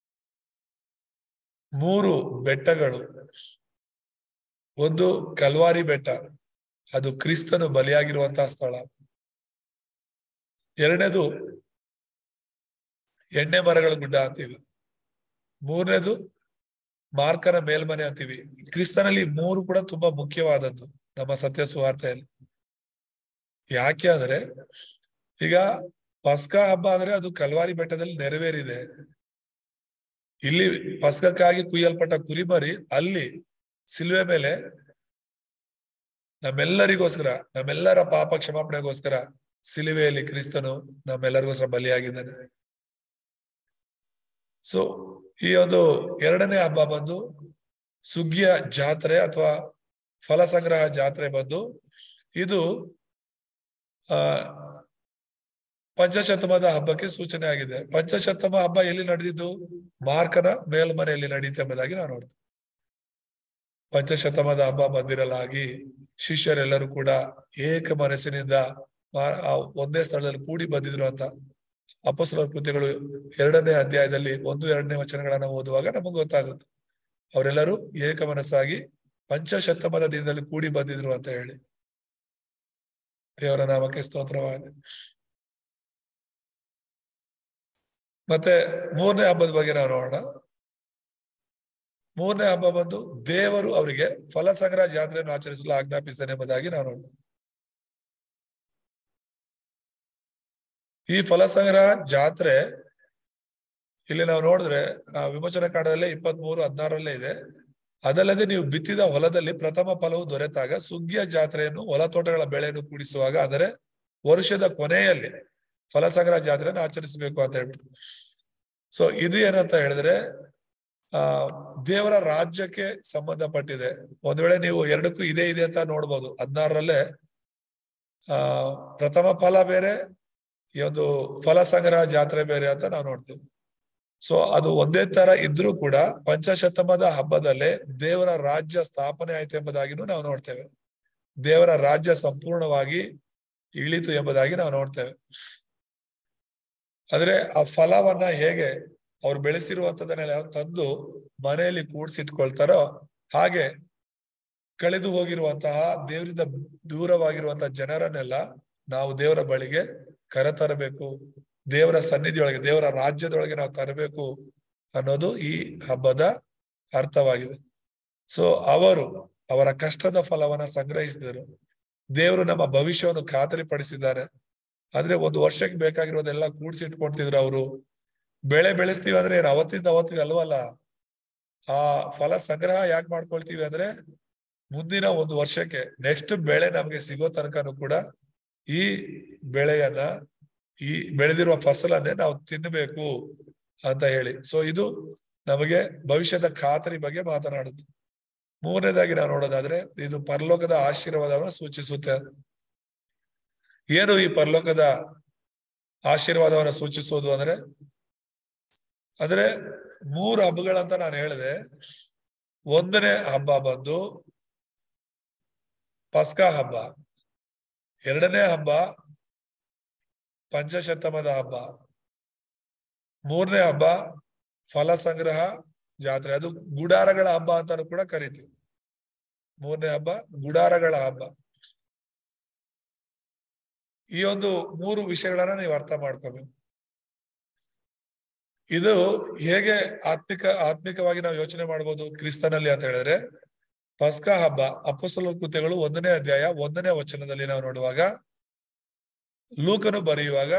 Speaker 3: ಮೂರು ಬೆಟ್ಟಗಳು ಒಂದು ಕಲ್ವಾರಿ ಬೆಟ್ಟ ಅದು ಕ್ರಿಸ್ತನು ಬಲಿಯಾಗಿರುವಂತಹ ಸ್ಥಳ ಎರಡನೇದು ಎಣ್ಣೆ ಮರಗಳ ಗುಡ್ಡ ಅಂತೀವಿ ಮೂರನೇದು ಮಾರ್ಕನ ಮೇಲ್ಮನೆ ಅಂತೀವಿ ಕ್ರಿಸ್ತನಲ್ಲಿ ಮೂರು ಕೂಡ ತುಂಬಾ ಮುಖ್ಯವಾದದ್ದು ನಮ್ಮ ಸತ್ಯ ಸುವಾರ್ತೆಯಲ್ಲಿ ಯಾಕೆ ಅಂದ್ರೆ ಈಗ ಪಸ್ಕಾ ಹಬ್ಬ ಅಂದ್ರೆ ಅದು ಕಲ್ವಾರಿ ಬೆಟ್ಟದಲ್ಲಿ ನೆರವೇರಿದೆ ಇಲ್ಲಿ ಪಸ್ಕಕ್ಕಾಗಿ ಕುಯ್ಯಲ್ಪಟ್ಟ ಕುರಿಮರಿ ಅಲ್ಲಿ ಸಿಲ್ವೆ ಮೇಲೆ ನಮ್ಮೆಲ್ಲರಿಗೋಸ್ಕರ ನಮ್ಮೆಲ್ಲರ ಪಾಪ ಕ್ಷಮಾಪಣೆಗೋಸ್ಕರ ಸಿಲುವೆಯಲ್ಲಿ ಕ್ರಿಸ್ತನು ನಮ್ಮೆಲ್ಲರಿಗೋಸ್ಕರ ಬಲಿಯಾಗಿದ್ದಾನೆ ಸೊ ಈ ಒಂದು ಎರಡನೇ ಹಬ್ಬ ಬಂದು ಸುಗ್ಗಿಯ ಜಾತ್ರೆ ಅಥವಾ ಫಲ ಸಂಗ್ರಹ ಜಾತ್ರೆ ಬಂದು ಇದು ಆ ಪಂಚಶತಮದ ಹಬ್ಬಕ್ಕೆ ಸೂಚನೆ ಆಗಿದೆ ಪಂಚಶತಮ ಹಬ್ಬ ಎಲ್ಲಿ ನಡೆದಿದ್ದು ಮಾರ್ಕನ ಮೇಲ್ಮನೆಯಲ್ಲಿ ನಡೀತೆ ಎಂಬುದಾಗಿ ನಾವು ನೋಡ್ತೀವಿ ಪಂಚಶತಮದ ಹಬ್ಬ ಬಂದಿರಲಾಗಿ ಶಿಷ್ಯರೆಲ್ಲರೂ ಕೂಡ ಏಕ ಮನಸ್ಸಿನಿಂದ ಮಾ- ಆ ಒಂದೇ ಸ್ಥಳದಲ್ಲಿ ಕೂಡಿ ಬಂದಿದ್ರು ಅಂತ ಅಪಸ್ವರ ಕೃತ್ಯಗಳು ಎರಡನೇ ಅಧ್ಯಾಯದಲ್ಲಿ ಒಂದು ಎರಡನೇ ವಚನಗಳನ್ನ ಓದುವಾಗ ನಮಗೆ ಗೊತ್ತಾಗುತ್ತೆ ಅವರೆಲ್ಲರೂ ಏಕ ಮನಸ್ಸಾಗಿ ಪಂಚಶತಮದ ದಿನದಲ್ಲಿ ಕೂಡಿ ಬಂದಿದ್ರು ಅಂತ ಹೇಳಿ ದೇವರ ನಾಮಕ್ಕೆ ಸ್ತೋತ್ರವಾಗಿ ಮತ್ತೆ ಮೂರನೇ ಹಬ್ಬದ ಬಗ್ಗೆ ನಾವು ನೋಡೋಣ ಮೂರನೇ ಹಬ್ಬ ಬಂದು ದೇವರು ಅವರಿಗೆ ಫಲ ಸಂಗ್ರಹ ಜಾತ್ರೆಯನ್ನು ಆಚರಿಸಲು ಆಜ್ಞಾಪಿಸಿದ್ದಾನೆ ಎಂಬುದಾಗಿ ನಾವು ನೋಡೋಣ ಈ ಫಲ ಸಂಗ್ರಹ ಜಾತ್ರೆ ಇಲ್ಲಿ ನಾವು ನೋಡಿದ್ರೆ ಆ ವಿಮೋಚನ ಕಾಂಡದಲ್ಲೇ ಇಪ್ಪತ್ತ್ ಮೂರು ಹದಿನಾರಲ್ಲೇ ಇದೆ ಅದಲ್ಲದೆ ನೀವು ಬಿತ್ತಿದ ಹೊಲದಲ್ಲಿ ಪ್ರಥಮ ಫಲವು ದೊರೆತಾಗ ಸುಗ್ಗಿಯ ಜಾತ್ರೆಯನ್ನು ಹೊಲ ತೋಟಗಳ ಬೆಳೆಯನ್ನು ಕೂಡಿಸುವಾಗ ಅಂದರೆ ವರ್ಷದ ಕೊನೆಯಲ್ಲಿ ಫಲ ಸಂಗ್ರಹ ಜಾತ್ರೆಯನ್ನು ಆಚರಿಸಬೇಕು ಅಂತ ಹೇಳ್ಬಿಟ್ಟು ಸೊ ಇದು ಏನಂತ ಹೇಳಿದ್ರೆ ಆ ದೇವರ ರಾಜ್ಯಕ್ಕೆ ಸಂಬಂಧಪಟ್ಟಿದೆ ಒಂದ್ ವೇಳೆ ನೀವು ಎರಡಕ್ಕೂ ಇದೆ ಇದೆ ಅಂತ ನೋಡ್ಬೋದು ಹದಿನಾರರಲ್ಲೇ ಆ ಪ್ರಥಮ ಫಲ ಬೇರೆ ಈ ಒಂದು ಫಲ ಸಂಗ್ರಹ ಜಾತ್ರೆ ಬೇರೆ ಅಂತ ನಾವು ನೋಡ್ತೀವಿ ಸೊ ಅದು ಒಂದೇ ತರ ಇದ್ರೂ ಕೂಡ ಪಂಚಶತಮದ ಹಬ್ಬದಲ್ಲೇ ದೇವರ ರಾಜ್ಯ ಸ್ಥಾಪನೆ ಆಯ್ತು ಎಂಬುದಾಗಿನೂ ನಾವು ನೋಡ್ತೇವೆ ದೇವರ ರಾಜ್ಯ ಸಂಪೂರ್ಣವಾಗಿ ಇಳಿತು ಎಂಬುದಾಗಿ ನಾವು ನೋಡ್ತೇವೆ ಆದ್ರೆ ಆ ಫಲವನ್ನ ಹೇಗೆ ಅವ್ರು ಬೆಳೆಸಿರುವಂತದನ್ನೆಲ್ಲ ತಂದು ಮನೆಯಲ್ಲಿ ಕೂಡ್ಸಿಟ್ಕೊಳ್ತಾರೋ ಹಾಗೆ ಕಳೆದು ಹೋಗಿರುವಂತಹ ದೇವರಿಂದ ದೂರವಾಗಿರುವಂತಹ ಜನರನ್ನೆಲ್ಲ ನಾವು ದೇವರ ಬಳಿಗೆ ಕರೆತರಬೇಕು ದೇವರ ಸನ್ನಿಧಿಯೊಳಗೆ ದೇವರ ರಾಜ್ಯದೊಳಗೆ ನಾವು ತರಬೇಕು ಅನ್ನೋದು ಈ ಹಬ್ಬದ ಅರ್ಥವಾಗಿದೆ ಸೊ ಅವರು ಅವರ ಕಷ್ಟದ ಫಲವನ್ನ ಸಂಗ್ರಹಿಸಿದರು ದೇವರು ನಮ್ಮ ಭವಿಷ್ಯವನ್ನು ಖಾತರಿಪಡಿಸಿದ್ದಾರೆ ಆದ್ರೆ ಒಂದು ವರ್ಷಕ್ಕೆ ಬೇಕಾಗಿರೋದೆಲ್ಲ ಕೂಡ್ಸಿಟ್ಕೊಳ್ತಿದ್ರು ಅವರು ಬೆಳೆ ಬೆಳೆಸ್ತೀವಿ ಅಂದ್ರೆ ಏನ್ ಅವತ್ತಿಂದ ಅವತ್ತಿಗೆ ಅಲ್ವಲ್ಲ ಆ ಫಲ ಸಂಗ್ರಹ ಯಾಕೆ ಮಾಡ್ಕೊಳ್ತೀವಿ ಅಂದ್ರೆ ಮುಂದಿನ ಒಂದು ವರ್ಷಕ್ಕೆ ನೆಕ್ಸ್ಟ್ ಬೆಳೆ ನಮ್ಗೆ ಸಿಗೋ ತನಕನೂ ಕೂಡ ಈ ಬೆಳೆಯನ್ನ ಈ ಬೆಳೆದಿರುವ ಫಸಲನ್ನೇ ನಾವು ತಿನ್ನಬೇಕು ಅಂತ ಹೇಳಿ ಸೊ ಇದು ನಮಗೆ ಭವಿಷ್ಯದ ಖಾತರಿ ಬಗ್ಗೆ ಮಾತನಾಡುತ್ತೆ ಮೂರನೇದಾಗಿ ನಾವು ನೋಡೋದಾದ್ರೆ ಇದು ಪರಲೋಕದ ಆಶೀರ್ವಾದವನ್ನು ಸೂಚಿಸುತ್ತೆ ಏನು ಈ ಪರಲೋಕದ ಆಶೀರ್ವಾದವನ್ನು ಸೂಚಿಸೋದು ಅಂದ್ರೆ ಅಂದ್ರೆ ಮೂರು ಹಬ್ಬಗಳಂತ ನಾನು ಹೇಳಿದೆ ಒಂದನೇ ಹಬ್ಬ ಬಂದು ಪಸ್ಕಾ ಹಬ್ಬ ಎರಡನೇ ಹಬ್ಬ ಪಂಚಶತಮದ ಹಬ್ಬ ಮೂರನೇ ಹಬ್ಬ ಫಲ ಸಂಗ್ರಹ ಜಾತ್ರೆ ಅದು ಗುಡಾರಗಳ ಹಬ್ಬ ಅಂತಾನು ಕೂಡ ಕರಿತೀವಿ ಮೂರನೇ ಹಬ್ಬ ಗುಡಾರಗಳ ಹಬ್ಬ ಈ ಒಂದು ಮೂರು ವಿಷಯಗಳನ್ನ ನೀವು ಅರ್ಥ ಮಾಡ್ಕೋಬೇಕು ಇದು ಹೇಗೆ ಆತ್ಮಿಕ ಆತ್ಮಿಕವಾಗಿ ನಾವು ಯೋಚನೆ ಮಾಡ್ಬೋದು ಕ್ರಿಸ್ತನಲ್ಲಿ ಅಂತ ಹೇಳಿದ್ರೆ ಪಸ್ಕಾ ಹಬ್ಬ ಅಪ್ಪಸಲ ಕೃತ್ಯಗಳು ಒಂದನೇ ಅಧ್ಯಾಯ ಒಂದನೇ ವಚನದಲ್ಲಿ ನಾವು ನೋಡುವಾಗ ಲೂಕನು ಬರೆಯುವಾಗ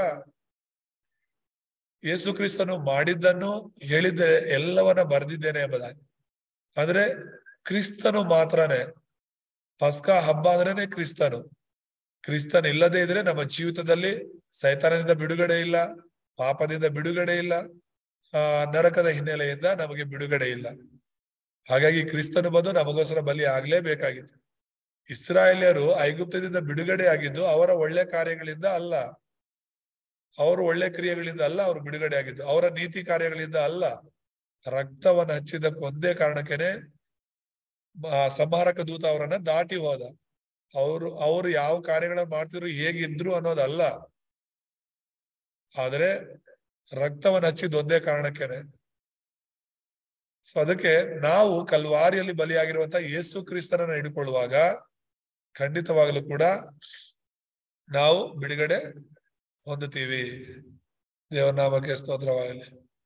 Speaker 3: ಯೇಸು ಕ್ರಿಸ್ತನು ಮಾಡಿದ್ದನ್ನು ಹೇಳಿದ್ದೆ ಎಲ್ಲವನ್ನ ಬರೆದಿದ್ದೇನೆ ಎಂಬುದಾಗಿ ಅಂದ್ರೆ ಕ್ರಿಸ್ತನು ಮಾತ್ರನೇ ಪಸ್ಕಾ ಹಬ್ಬ ಅಂದ್ರೇನೆ ಕ್ರಿಸ್ತನು ಕ್ರಿಸ್ತನ್ ಇಲ್ಲದೆ ಇದ್ರೆ ನಮ್ಮ ಜೀವಿತದಲ್ಲಿ ಸೈತಾನದಿಂದ ಬಿಡುಗಡೆ ಇಲ್ಲ ಪಾಪದಿಂದ ಬಿಡುಗಡೆ ಇಲ್ಲ ಆ ನರಕದ ಹಿನ್ನೆಲೆಯಿಂದ ನಮಗೆ ಬಿಡುಗಡೆ ಇಲ್ಲ ಹಾಗಾಗಿ ಕ್ರಿಸ್ತನು ಬಂದು ನಮಗೋಸ್ಕರ ಬಲಿ ಆಗ್ಲೇಬೇಕಾಗಿತ್ತು ಇಸ್ರಾಯೇಲ್ಯರು ಐಗುಪ್ತದಿಂದ ಬಿಡುಗಡೆ ಆಗಿದ್ದು ಅವರ ಒಳ್ಳೆ ಕಾರ್ಯಗಳಿಂದ ಅಲ್ಲ ಅವರು ಒಳ್ಳೆ ಕ್ರಿಯೆಗಳಿಂದ ಅಲ್ಲ ಅವರು ಬಿಡುಗಡೆ ಆಗಿದ್ದು ಅವರ ನೀತಿ ಕಾರ್ಯಗಳಿಂದ ಅಲ್ಲ ರಕ್ತವನ್ನು ಹಚ್ಚಿದ್ದಕ್ಕೆ ಒಂದೇ ಕಾರಣಕ್ಕೇನೆ ಆ ಸಂಹಾರಕ ದೂತ ಅವರನ್ನ ದಾಟಿ ಹೋದ ಅವರು ಅವರು ಯಾವ ಕಾರ್ಯಗಳನ್ನ ಮಾಡ್ತಿದ್ರು ಹೇಗಿದ್ರು ಅನ್ನೋದಲ್ಲ ಆದ್ರೆ ರಕ್ತವನ್ನು ಹಚ್ಚಿದ ಒಂದೇ ಕಾರಣಕ್ಕೇನೆ ಸೊ ಅದಕ್ಕೆ ನಾವು ಕಲ್ವಾರಿಯಲ್ಲಿ ಬಲಿಯಾಗಿರುವಂತ ಯೇಸು ಕ್ರಿಸ್ತನನ್ನ ಹಿಡ್ಕೊಳ್ಳುವಾಗ ಖಂಡಿತವಾಗಲೂ ಕೂಡ ನಾವು ಬಿಡುಗಡೆ ಹೊಂದುತ್ತೀವಿ ದೇವನಾಮಕ್ಕೆ ಸ್ತೋತ್ರವಾಗಲಿ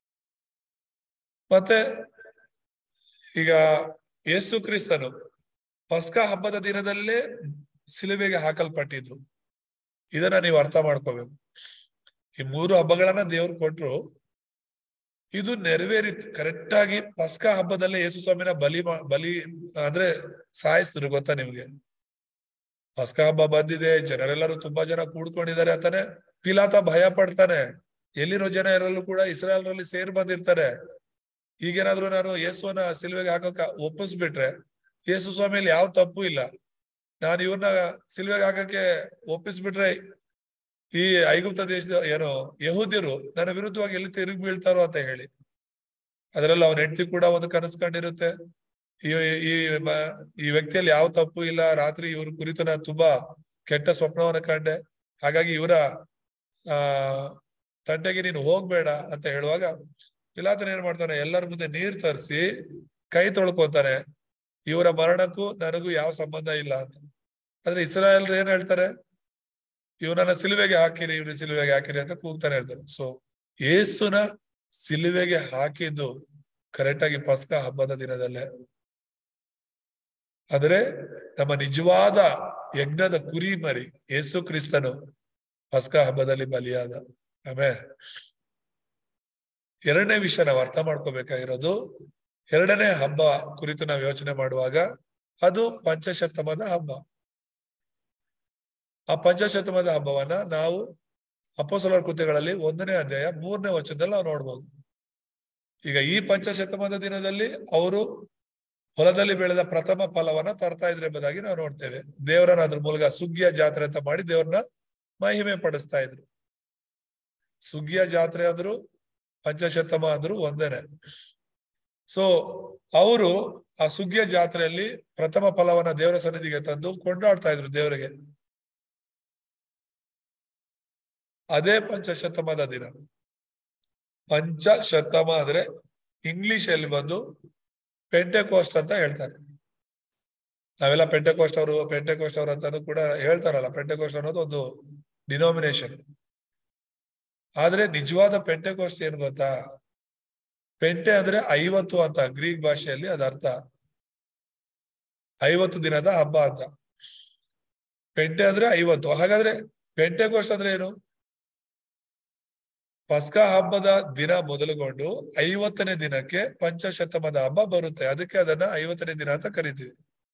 Speaker 3: ಮತ್ತೆ ಈಗ ಯೇಸು ಕ್ರಿಸ್ತನು ಪಸ್ಕ ಹಬ್ಬದ ದಿನದಲ್ಲೇ ಸಿಲುಬೆಗೆ ಹಾಕಲ್ಪಟ್ಟಿದ್ದು ಇದನ್ನ ನೀವು ಅರ್ಥ ಮಾಡ್ಕೋಬೇಕು ಈ ಮೂರು ಹಬ್ಬಗಳನ್ನ ದೇವ್ರು ಕೊಟ್ರು ಇದು ನೆರವೇರಿತ್ತು ಕರೆಕ್ಟ್ ಆಗಿ ಪಸ್ಕ ಹಬ್ಬದಲ್ಲೇ ಯೇಸು ಸ್ವಾಮಿನ ಬಲಿ ಮಾ- ಬಲಿ ಅಂದ್ರೆ ಸಾಯಿಸಿದ್ರು ಗೊತ್ತಾ ನಿಮ್ಗೆ ಪಸ್ಕ ಹಬ್ಬ ಬಂದಿದೆ ಜನರೆಲ್ಲರೂ ತುಂಬಾ ಜನ ಕೂಡ್ಕೊಂಡಿದ್ದಾರೆ ಅಂತಾನೆ ಪಿಲಾತ ಭಯ ಪಡ್ತಾನೆ ಎಲ್ಲಿರೋ ಜನ ಎಲ್ಲರೂ ಕೂಡ ಇಸ್ರಾಯಲ್ರಲ್ಲಿ ಸೇರ್ ಬಂದಿರ್ತಾರೆ ಈಗೇನಾದ್ರೂ ನಾನು ಯೇಸುವನ್ನ ಸಿಲ್ವೆಗೆ ಹಾಕಕ ಒಪ್ಪಿಸ್ಬಿಟ್ರೆ ಯೇಸು ಸ್ವಾಮಿಯಲ್ಲಿ ಯಾವ ತಪ್ಪು ಇಲ್ಲ ನಾನು ಇವ್ರನ್ನ ಸಿಲ್ವೆಗೆ ಹಾಕಕ್ಕೆ ಒಪ್ಪಿಸ್ಬಿಟ್ರೆ ಈ ಐಗುಪ್ತ ದೇಶದ ಏನೋ ಯಹೂದ್ಯರು ನನ್ನ ವಿರುದ್ಧವಾಗಿ ಎಲ್ಲಿ ತಿರುಗಿ ಬೀಳ್ತಾರೋ ಅಂತ ಹೇಳಿ ಅದರಲ್ಲಿ ಅವನ ಹೆಂಡತಿ ಕೂಡ ಒಂದು ಕನಸು ಕಂಡಿರುತ್ತೆ ಈ ಈ ಮ- ಈ ವ್ಯಕ್ತಿಯಲ್ಲಿ ಯಾವ ತಪ್ಪು ಇಲ್ಲ ರಾತ್ರಿ ಇವ್ರ ಕುರಿತು ನಾನು ತುಂಬಾ ಕೆಟ್ಟ ಸ್ವಪ್ನವನ್ನ ಕಂಡೆ ಹಾಗಾಗಿ ಇವರ ಆ ತಂಟೆಗೆ ನೀನು ಹೋಗ್ಬೇಡ ಅಂತ ಹೇಳುವಾಗ ಪಿಲಾತನ ಏನ್ ಮಾಡ್ತಾನೆ ಎಲ್ಲರ ಮುಂದೆ ನೀರ್ ತರಿಸಿ ಕೈ ತೊಳ್ಕೊತಾನೆ ಇವರ ಮರಣಕ್ಕೂ ನನಗೂ ಯಾವ ಸಂಬಂಧ ಇಲ್ಲ ಅಂತ ಆದ್ರೆ ಇಸ್ರಾಯಲ್ರು ಏನ್ ಹೇಳ್ತಾರೆ ಇವನನ್ನ ಸಿಲುವೆಗೆ ಹಾಕಿರಿ ಇವ್ರ ಸಿಲುವೆಗೆ ಹಾಕಿರಿ ಅಂತ ಕೂಗ್ತಾನೆ ಇರ್ತಾರೆ ಸೊ ಏಸುನ ಸಿಲುವೆಗೆ ಹಾಕಿದ್ದು ಕರೆಕ್ಟ್ ಆಗಿ ಪಸ್ಕ ಹಬ್ಬದ ದಿನದಲ್ಲೇ ಅಂದ್ರೆ ನಮ್ಮ ನಿಜವಾದ ಯಜ್ಞದ ಕುರಿ ಮರಿ ಯೇಸು ಕ್ರಿಸ್ತನು ಪಸ್ಕ ಹಬ್ಬದಲ್ಲಿ ಬಲಿಯಾದ ಆಮೇಲೆ ಎರಡನೇ ವಿಷಯ ನಾವು ಅರ್ಥ ಮಾಡ್ಕೋಬೇಕಾಗಿರೋದು ಎರಡನೇ ಹಬ್ಬ ಕುರಿತು ನಾವು ಯೋಚನೆ ಮಾಡುವಾಗ ಅದು ಪಂಚಶತಮದ ಹಬ್ಬ ಆ ಪಂಚಶತಮದ ಹಬ್ಬವನ್ನ ನಾವು ಅಪೋಸಲರ ಕೃತ್ಯಗಳಲ್ಲಿ ಒಂದನೇ ಅಧ್ಯಾಯ ಮೂರನೇ ವಚನದಲ್ಲಿ ನಾವು ನೋಡ್ಬೋದು ಈಗ ಈ ಪಂಚಶತಮದ ದಿನದಲ್ಲಿ ಅವರು ಹೊಲದಲ್ಲಿ ಬೆಳೆದ ಪ್ರಥಮ ಫಲವನ್ನ ತರ್ತಾ ಇದ್ರು ಎಂಬುದಾಗಿ ನಾವು ನೋಡ್ತೇವೆ ದೇವರನ್ನ ಅದ್ರ ಮೂಲಕ ಸುಗ್ಗಿಯ ಜಾತ್ರೆ ಅಂತ ಮಾಡಿ ದೇವ್ರನ್ನ ಮಹಿಮೆ ಪಡಿಸ್ತಾ ಇದ್ರು ಸುಗ್ಗಿಯ ಜಾತ್ರೆ ಆದ್ರು ಪಂಚಶತಮ ಅಂದ್ರು ಒಂದೇನೆ ಸೊ ಅವರು ಆ ಸುಗ್ಗಿಯ ಜಾತ್ರೆಯಲ್ಲಿ ಪ್ರಥಮ ಫಲವನ್ನ ದೇವರ ಸನ್ನಿಧಿಗೆ ತಂದು ಕೊಂಡಾಡ್ತಾ ಇದ್ರು ದೇವರಿಗೆ ಅದೇ ಪಂಚಶತಮದ ದಿನ ಪಂಚಶತಮ ಅಂದ್ರೆ ಇಂಗ್ಲಿಷ್ ಅಲ್ಲಿ ಬಂದು ಪೆಂಟೆಕೋಸ್ಟ್ ಅಂತ ಹೇಳ್ತಾರೆ ನಾವೆಲ್ಲ ಪೆಂಟೆಕೋಸ್ಟ್ ಅವರು ಪೆಂಟೆಕೋಸ್ಟ್ ಅವರು ಅಂತಾನು ಕೂಡ ಹೇಳ್ತಾರಲ್ಲ ಪೆಂಟೆಕೋಸ್ಟ್ ಅನ್ನೋದು ಒಂದು ಡಿನೋಮಿನೇಷನ್ ಆದ್ರೆ ನಿಜವಾದ ಪೆಂಟೆಕೋಸ್ಟ್ ಏನ್ ಗೊತ್ತಾ ಪೆಂಟೆ ಅಂದ್ರೆ ಐವತ್ತು ಅಂತ ಗ್ರೀಕ್ ಭಾಷೆಯಲ್ಲಿ ಅದ ಅರ್ಥ ಐವತ್ತು ದಿನದ ಹಬ್ಬ ಅಂತ ಪೆಂಟೆ ಅಂದ್ರೆ ಐವತ್ತು ಹಾಗಾದ್ರೆ ಪೆಂಟೆಕೋಸ್ಟ್ ಅಂದ್ರೆ ಏನು ಪಸ್ಕ ಹಬ್ಬದ ದಿನ ಮೊದಲುಗೊಂಡು ಐವತ್ತನೇ ದಿನಕ್ಕೆ ಪಂಚಶತಮದ ಹಬ್ಬ ಬರುತ್ತೆ ಅದಕ್ಕೆ ಅದನ್ನ ಐವತ್ತನೇ ದಿನ ಅಂತ ಕರಿತೀವಿ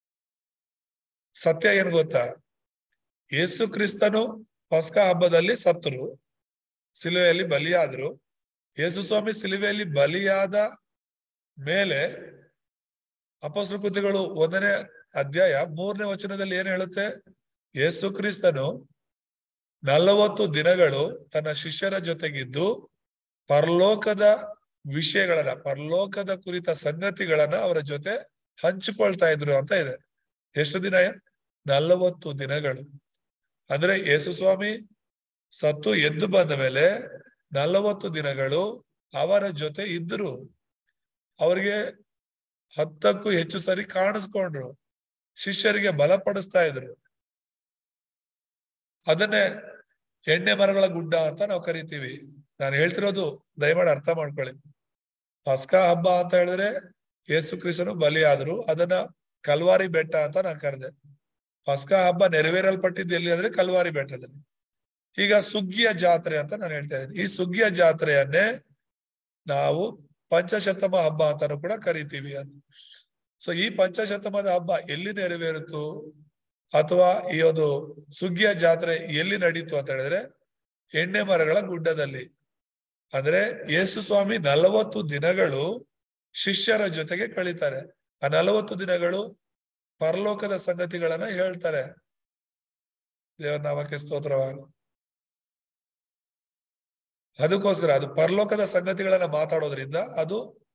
Speaker 3: ಸತ್ಯ ಏನ್ ಗೊತ್ತಾ ಯೇಸು ಕ್ರಿಸ್ತನು ಪಸ್ಕ ಹಬ್ಬದಲ್ಲಿ ಸತ್ತರು ಸಿಲುವೆಯಲ್ಲಿ ಬಲಿಯಾದ್ರು ಯೇಸು ಸ್ವಾಮಿ ಸಿಲುವೆಯಲ್ಲಿ ಬಲಿಯಾದ ಮೇಲೆ ಅಪಸ್ರ ಕೃತಿಗಳು ಒಂದನೇ ಅಧ್ಯಾಯ ಮೂರನೇ ವಚನದಲ್ಲಿ ಏನ್ ಹೇಳುತ್ತೆ ಯೇಸು ಕ್ರಿಸ್ತನು ನಲವತ್ತು ದಿನಗಳು ತನ್ನ ಶಿಷ್ಯರ ಜೊತೆಗಿದ್ದು ಪರಲೋಕದ ವಿಷಯಗಳನ್ನ ಪರಲೋಕದ ಕುರಿತ ಸಂಗತಿಗಳನ್ನ ಅವರ ಜೊತೆ ಹಂಚಿಕೊಳ್ತಾ ಇದ್ರು ಅಂತ ಇದೆ ಎಷ್ಟು ದಿನ ನಲವತ್ತು ದಿನಗಳು ಅಂದ್ರೆ ಯೇಸು ಸ್ವಾಮಿ ಸತ್ತು ಎದ್ದು ಬಂದ ಮೇಲೆ ನಲವತ್ತು ದಿನಗಳು ಅವರ ಜೊತೆ ಇದ್ರು ಅವ್ರಿಗೆ ಹತ್ತಕ್ಕೂ ಹೆಚ್ಚು ಸರಿ ಕಾಣಿಸ್ಕೊಂಡ್ರು ಶಿಷ್ಯರಿಗೆ ಬಲಪಡಿಸ್ತಾ ಇದ್ರು ಅದನ್ನೇ ಎಣ್ಣೆ ಮರಗಳ ಗುಡ್ಡ ಅಂತ ನಾವು ಕರಿತೀವಿ ನಾನು ಹೇಳ್ತಿರೋದು ದಯಮಾಡಿ ಅರ್ಥ ಮಾಡ್ಕೊಳ್ಳಿ ಪಸ್ಕ ಹಬ್ಬ ಅಂತ ಹೇಳಿದ್ರೆ ಯೇಸು ಕ್ರಿಸ್ತನು ಬಲಿಯಾದ್ರು ಅದನ್ನ ಕಲ್ವಾರಿ ಬೆಟ್ಟ ಅಂತ ನಾನು ಕರೆದೆ ಪಸ್ಕ ಹಬ್ಬ ನೆರವೇರಲ್ಪಟ್ಟಿದ್ದು ಎಲ್ಲಿ ಅಂದ್ರೆ ಕಲ್ವಾರಿ ಬೆಟ್ಟದಲ್ಲಿ ಈಗ ಸುಗ್ಗಿಯ ಜಾತ್ರೆ ಅಂತ ನಾನು ಹೇಳ್ತಾ ಇದ್ದೀನಿ ಈ ಸುಗ್ಗಿಯ ಜಾತ್ರೆಯನ್ನೇ ನಾವು ಪಂಚಶತಮ ಹಬ್ಬ ಅಂತಾನು ಕೂಡ ಕರಿತೀವಿ ಅಂತ ಸೊ ಈ ಪಂಚಶತಮದ ಹಬ್ಬ ಎಲ್ಲಿ ನೆರವೇರಿತು ಅಥವಾ ಈ ಒಂದು ಸುಗ್ಗಿಯ ಜಾತ್ರೆ ಎಲ್ಲಿ ನಡೀತು ಅಂತ ಹೇಳಿದ್ರೆ ಎಣ್ಣೆ ಮರಗಳ ಗುಡ್ಡದಲ್ಲಿ ಅಂದ್ರೆ ಯೇಸು ಸ್ವಾಮಿ ನಲವತ್ತು ದಿನಗಳು ಶಿಷ್ಯರ ಜೊತೆಗೆ ಕಳೀತಾರೆ ಆ ನಲವತ್ತು ದಿನಗಳು ಪರಲೋಕದ ಸಂಗತಿಗಳನ್ನ ಹೇಳ್ತಾರೆ ದೇವರ ನಾಮಕ್ಕೆ ಸ್ತೋತ್ರವಾಗಲಿ ಅದಕ್ಕೋಸ್ಕರ ಅದು ಪರಲೋಕದ ಸಂಗತಿಗಳನ್ನ ಮಾತಾಡೋದ್ರಿಂದ ಅದು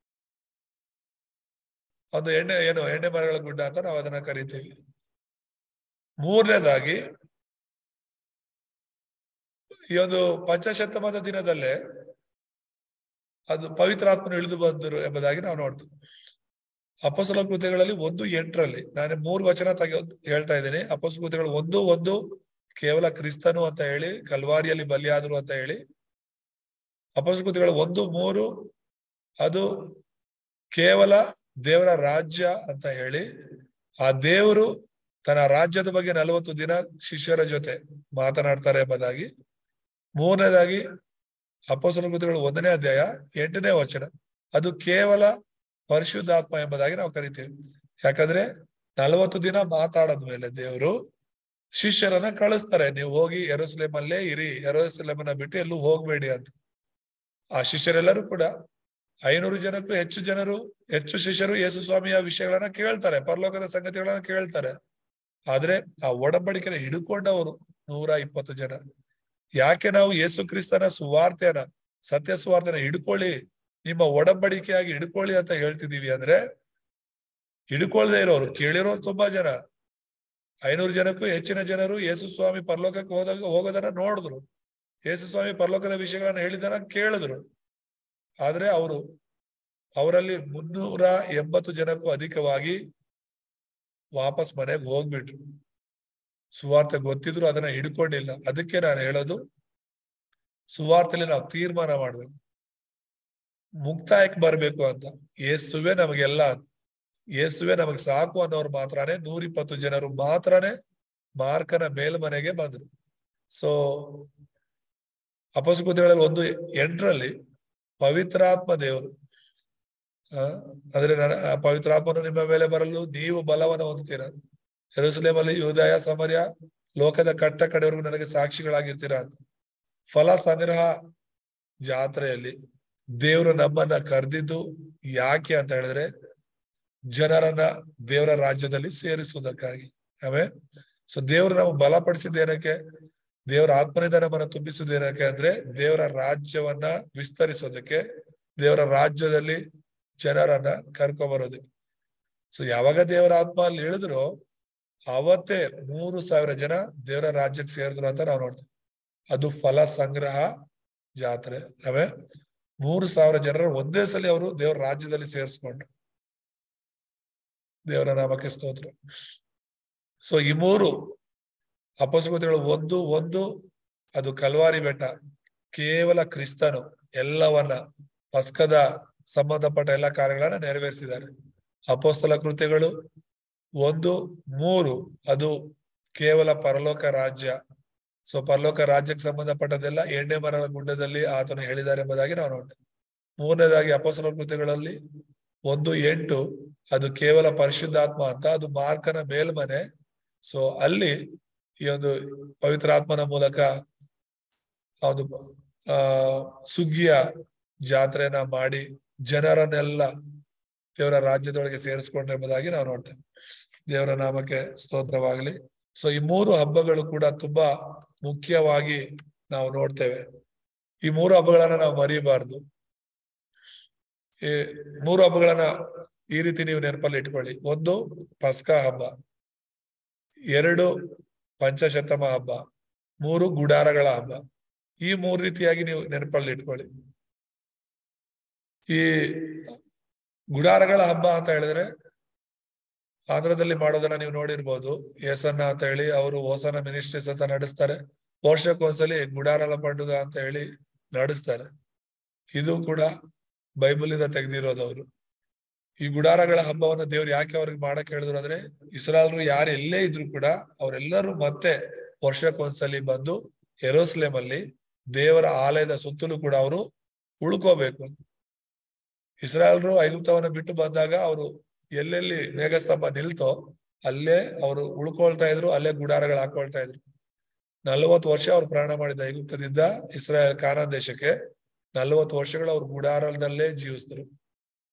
Speaker 3: ಒಂದು ಎಣ್ಣೆ ಏನು ಎಣ್ಣೆ ಮರಗಳ ಗುಡ್ಡ ಅಂತ ನಾವು ಅದನ್ನ ಕರಿತೀವಿ ಮೂರನೇದಾಗಿ ಈ ಒಂದು ಪಂಚಶತಮಾನ ದಿನದಲ್ಲೇ ಅದು ಪವಿತ್ರಾತ್ಮನು ಇಳಿದು ಬಂದರು ಎಂಬುದಾಗಿ ನಾವು ನೋಡ್ತೀವಿ ಅಪಸಲ ಕೃತ್ಯಗಳಲ್ಲಿ ಒಂದು ಎಂಟರಲ್ಲಿ ನಾನು ಮೂರು ವಚನ ತೆಗೆ ಹೇಳ್ತಾ ಇದ್ದೀನಿ ಅಪಸಲ ಕೃತ್ಯಗಳು ಒಂದು ಒಂದು ಕೇವಲ ಕ್ರಿಸ್ತನು ಅಂತ ಹೇಳಿ ಕಲ್ವಾರಿಯಲ್ಲಿ ಬಲಿಯಾದರು ಅಂತ ಹೇಳಿ ಅಪಸಲ ಕೃತ್ಯಗಳು ಒಂದು ಮೂರು ಅದು ಕೇವಲ ದೇವರ ರಾಜ್ಯ ಅಂತ ಹೇಳಿ ಆ ದೇವರು ತನ್ನ ರಾಜ್ಯದ ಬಗ್ಗೆ ನಲವತ್ತು ದಿನ ಶಿಷ್ಯರ ಜೊತೆ ಮಾತನಾಡ್ತಾರೆ ಎಂಬುದಾಗಿ ಮೂರನೇದಾಗಿ ಅಪೋಸಲ ಕೃತಿಗಳು ಒಂದನೇ ಅಧ್ಯಾಯ ಎಂಟನೇ ವಚನ ಅದು ಕೇವಲ ಪರಿಶುದ್ಧಾತ್ಮ ಎಂಬುದಾಗಿ ನಾವು ಕರಿತೀವಿ ಯಾಕಂದ್ರೆ ನಲವತ್ತು ದಿನ ಮಾತಾಡದ್ಮೇಲೆ ದೇವರು ಶಿಷ್ಯರನ್ನ ಕಳಿಸ್ತಾರೆ ನೀವು ಹೋಗಿ ಎರೋಸಲೇಮ್ ಅಲ್ಲೇ ಇರಿ ಎರೋಸಲೇಮನ್ನ ಬಿಟ್ಟು ಎಲ್ಲೂ ಹೋಗ್ಬೇಡಿ ಅಂತ ಆ ಶಿಷ್ಯರೆಲ್ಲರೂ ಕೂಡ ಐನೂರು ಜನಕ್ಕೂ ಹೆಚ್ಚು ಜನರು ಹೆಚ್ಚು ಶಿಷ್ಯರು ಯೇಸು ಸ್ವಾಮಿಯ ವಿಷಯಗಳನ್ನ ಕೇಳ್ತಾರೆ ಪರಲೋಕದ ಸಂಗತಿಗಳನ್ನ ಕೇಳ್ತಾರೆ ಆದ್ರೆ ಆ ಒಡಂಬಡಿಕೆನ ಹಿಡ್ಕೊಂಡವರು ನೂರ ಇಪ್ಪತ್ತು ಜನ ಯಾಕೆ ನಾವು ಯೇಸು ಕ್ರಿಸ್ತನ ಸುವಾರ್ತೆನ ಸತ್ಯ ಸುವಾರ್ತೆನ ಹಿಡ್ಕೊಳ್ಳಿ ನಿಮ್ಮ ಒಡಂಬಡಿಕೆಯಾಗಿ ಹಿಡ್ಕೊಳ್ಳಿ ಅಂತ ಹೇಳ್ತಿದೀವಿ ಅಂದ್ರೆ ಹಿಡ್ಕೊಳ್ದೆ ಇರೋರು ಕೇಳಿರೋರು ತುಂಬಾ ಜನ ಐನೂರು ಜನಕ್ಕೂ ಹೆಚ್ಚಿನ ಜನರು ಯೇಸು ಸ್ವಾಮಿ ಪರಲೋಕಕ್ಕೆ ಹೋದಾಗ ಹೋಗೋದನ್ನ ನೋಡಿದ್ರು ಯೇಸು ಸ್ವಾಮಿ ಪರಲೋಕದ ವಿಷಯಗಳನ್ನ ಹೇಳಿದನ್ನ ಕೇಳಿದ್ರು ಆದ್ರೆ ಅವರು ಅವರಲ್ಲಿ ಮುನ್ನೂರ ಎಂಬತ್ತು ಜನಕ್ಕೂ ಅಧಿಕವಾಗಿ ವಾಪಸ್ ಮನೆಗೆ ಹೋಗ್ಬಿಟ್ರು ಸುವಾರ್ತೆ ಗೊತ್ತಿದ್ರು ಅದನ್ನ ಹಿಡ್ಕೊಂಡಿಲ್ಲ ಅದಕ್ಕೆ ನಾನು ಹೇಳೋದು ಸುವಾರ್ತೆಲಿ ನಾವು ತೀರ್ಮಾನ ಮಾಡ್ಬೇಕು ಮುಕ್ತಾಯಕ್ಕೆ ಬರ್ಬೇಕು ಅಂತ ಯೇಸುವೆ ನಮಗೆಲ್ಲ ಯೇಸುವೆ ನಮಗ್ ಸಾಕು ಅನ್ನೋರು ಮಾತ್ರನೇ ನೂರಿಪ್ಪತ್ತು ಜನರು ಮಾತ್ರನೇ ಮಾರ್ಕನ ಮೇಲ್ಮನೆಗೆ ಬಂದ್ರು ಸೊ ಅಪಸ್ಕೃತಿಗಳಲ್ಲಿ ಒಂದು ಎಂಟರಲ್ಲಿ ಪವಿತ್ರಾತ್ಮ ದೇವರು ಆ ಅಂದ್ರೆ ನನ್ನ ಆ ಪವಿತ್ರಾತ್ಮನು ನಿಮ್ಮ ಮೇಲೆ ಬರಲು ನೀವು ಬಲವನ್ನು ಹೊಂದುತ್ತೀರ ಯೆರೂಸಲೇಮಲ್ಲಿ ಯೂದಯ ಸಮರ್ಯ ಲೋಕದ ಕಟ್ಟ ಕಡೆವರೆಗೂ ನನಗೆ ಸಾಕ್ಷಿಗಳಾಗಿರ್ತೀರಾ ಅಂತ ಫಲ ಸಂಗ್ರಹ ಜಾತ್ರೆಯಲ್ಲಿ ದೇವರು ನಮ್ಮನ್ನ ಕರೆದಿದ್ದು ಯಾಕೆ ಅಂತ ಹೇಳಿದ್ರೆ ಜನರನ್ನ ದೇವರ ರಾಜ್ಯದಲ್ಲಿ ಸೇರಿಸುವುದಕ್ಕಾಗಿ ಆಮೇಲೆ ಸೊ ದೇವರು ನಾವು ಬಲಪಡಿಸಿದ್ದೇನಕ್ಕೆ ದೇವರ ಆತ್ಮನಿಂದ ನಮ್ಮನ್ನ ತುಂಬಿಸುವುದೇನಕ್ಕೆ ಅಂದ್ರೆ ದೇವರ ರಾಜ್ಯವನ್ನ ವಿಸ್ತರಿಸೋದಕ್ಕೆ ದೇವರ ರಾಜ್ಯದಲ್ಲಿ ಜನರನ್ನ ಕರ್ಕೊಂಬರೋದಕ್ಕೆ ಸೊ ಯಾವಾಗ ದೇವರ ಆತ್ಮ ಅಲ್ಲಿ ಇಳಿದ್ರು ಅವತ್ತೇ ಮೂರು ಸಾವಿರ ಜನ ದೇವರ ರಾಜ್ಯಕ್ಕೆ ಸೇರಿದ್ರು ಅಂತ ನಾವು ನೋಡ್ತೀವಿ ಅದು ಫಲ ಸಂಗ್ರಹ ಜಾತ್ರೆ ಆಮೇಲೆ ಮೂರು ಸಾವಿರ ಜನರ ಒಂದೇ ಸಲ ಅವರು ದೇವರ ರಾಜ್ಯದಲ್ಲಿ ಸೇರಿಸ್ಕೊಂಡ್ರು ದೇವರ ನಾಮಕ್ಕೆ ಸ್ತೋತ್ರ ಸೊ ಈ ಮೂರು ಅಪಸ್ಕೃತಿಗಳು ಒಂದು ಒಂದು ಅದು ಕಲ್ವಾರಿ ಬೆಟ್ಟ ಕೇವಲ ಕ್ರಿಸ್ತನು ಎಲ್ಲವನ್ನ ಪಸ್ಕದ ಸಂಬಂಧಪಟ್ಟ ಎಲ್ಲ ಕಾರ್ಯಗಳನ್ನ ನೆರವೇರಿಸಿದ್ದಾರೆ ಅಪೋಸ್ತಲ ಕೃತ್ಯಗಳು ಒಂದು ಮೂರು ಅದು ಕೇವಲ ಪರಲೋಕ ರಾಜ್ಯ ಸೊ ಪರಲೋಕ ರಾಜ್ಯಕ್ಕೆ ಸಂಬಂಧಪಟ್ಟದೆಲ್ಲ ಎಣ್ಣೆ ಮರದ ಗುಡ್ಡದಲ್ಲಿ ಆತನು ಹೇಳಿದ್ದಾರೆ ಎಂಬುದಾಗಿ ನಾವು ನೋಡ್ತೇವೆ ಮೂರನೇದಾಗಿ ಅಪೋಸ್ತಲ ಕೃತ್ಯಗಳಲ್ಲಿ ಒಂದು ಎಂಟು ಅದು ಕೇವಲ ಪರಿಶುದ್ಧಾತ್ಮ ಅಂತ ಅದು ಮಾರ್ಕನ ಮೇಲ್ಮನೆ ಸೊ ಅಲ್ಲಿ ಈ ಒಂದು ಪವಿತ್ರಾತ್ಮನ ಮೂಲಕ ಆ ಒಂದು ಆ ಸುಗ್ಗಿಯ ಜಾತ್ರೆನ ಮಾಡಿ ಜನರನ್ನೆಲ್ಲ ದೇವರ ರಾಜ್ಯದೊಳಗೆ ಸೇರಿಸ್ಕೊಂಡ್ರೆ ಎಂಬುದಾಗಿ ನಾವು ನೋಡ್ತೇವೆ ದೇವರ ನಾಮಕ್ಕೆ ಸ್ತೋತ್ರವಾಗಲಿ ಸೊ ಈ ಮೂರು ಹಬ್ಬಗಳು ಕೂಡ ತುಂಬಾ ಮುಖ್ಯವಾಗಿ ನಾವು ನೋಡ್ತೇವೆ ಈ ಮೂರು ಹಬ್ಬಗಳನ್ನ ನಾವು ಮರಿಬಾರ್ದು ಈ ಮೂರು ಹಬ್ಬಗಳನ್ನ ಈ ರೀತಿ ನೀವು ನೆನಪಲ್ಲಿ ಇಟ್ಕೊಳ್ಳಿ ಒಂದು ಪಸ್ಕಾ ಹಬ್ಬ ಎರಡು ಪಂಚಶತಮ ಹಬ್ಬ ಮೂರು ಗುಡಾರಗಳ ಹಬ್ಬ ಈ ಮೂರು ರೀತಿಯಾಗಿ ನೀವು ನೆನಪಲ್ಲಿ ಇಟ್ಕೊಳ್ಳಿ ಈ ಗುಡಾರಗಳ ಹಬ್ಬ ಅಂತ ಹೇಳಿದ್ರೆ ಆಂಧ್ರದಲ್ಲಿ ಮಾಡೋದನ್ನ ನೀವು ನೋಡಿರ್ಬೋದು ಏಸನ್ನ ಅಂತ ಹೇಳಿ ಅವರು ಹೋಸನ ಮಿನಿಸ್ಟ್ರೀಸ್ ಅಂತ ನಡೆಸ್ತಾರೆ ವರ್ಷಕ್ಕೊಂದ್ಸಲಿ ಗುಡಾರಗಳ ಪಂಡುಗ ಅಂತ ಹೇಳಿ ನಡೆಸ್ತಾರೆ ಇದು ಕೂಡ ಬೈಬಲ್ ಇಂದ ತೆಗೆದಿರೋದು ಅವರು ಈ ಗುಡಾರಗಳ ಹಬ್ಬವನ್ನ ದೇವ್ರು ಯಾಕೆ ಅವ್ರಿಗೆ ಮಾಡಕ್ ಹೇಳಿದ್ರು ಅಂದ್ರೆ ಇಸ್ರಾಲ್ರು ಯಾರು ಎಲ್ಲೇ ಇದ್ರು ಕೂಡ ಅವರೆಲ್ಲರೂ ಮತ್ತೆ ವರ್ಷಕ್ಕೊಂದ್ಸಲಿ ಬಂದು ಎರೋಸ್ಲೇಮ್ ಅಲ್ಲಿ ದೇವರ ಆಲಯದ ಸುತ್ತಲೂ ಕೂಡ ಅವರು ಉಳ್ಕೋಬೇಕು ಇಸ್ರಾಯಲ್ರು ಐಗುಪ್ತವನ್ನ ಬಿಟ್ಟು ಬಂದಾಗ ಅವರು ಎಲ್ಲೆಲ್ಲಿ ಮೇಘಸ್ತಂಭ ನಿಲ್ತೋ ಅಲ್ಲೇ ಅವರು ಉಳ್ಕೊಳ್ತಾ ಇದ್ರು ಅಲ್ಲೇ ಗುಡಾರಗಳು ಹಾಕೊಳ್ತಾ ಇದ್ರು ನಲವತ್ತು ವರ್ಷ ಅವ್ರು ಪ್ರಯಾಣ ಮಾಡಿದ ಐಗುಪ್ತದಿಂದ ಇಸ್ರಾಯಲ್ ಕಾನಾನ್ ದೇಶಕ್ಕೆ ನಲವತ್ತು ವರ್ಷಗಳು ಅವ್ರು ಗುಡಾರದಲ್ಲೇ ಜೀವಿಸಿದ್ರು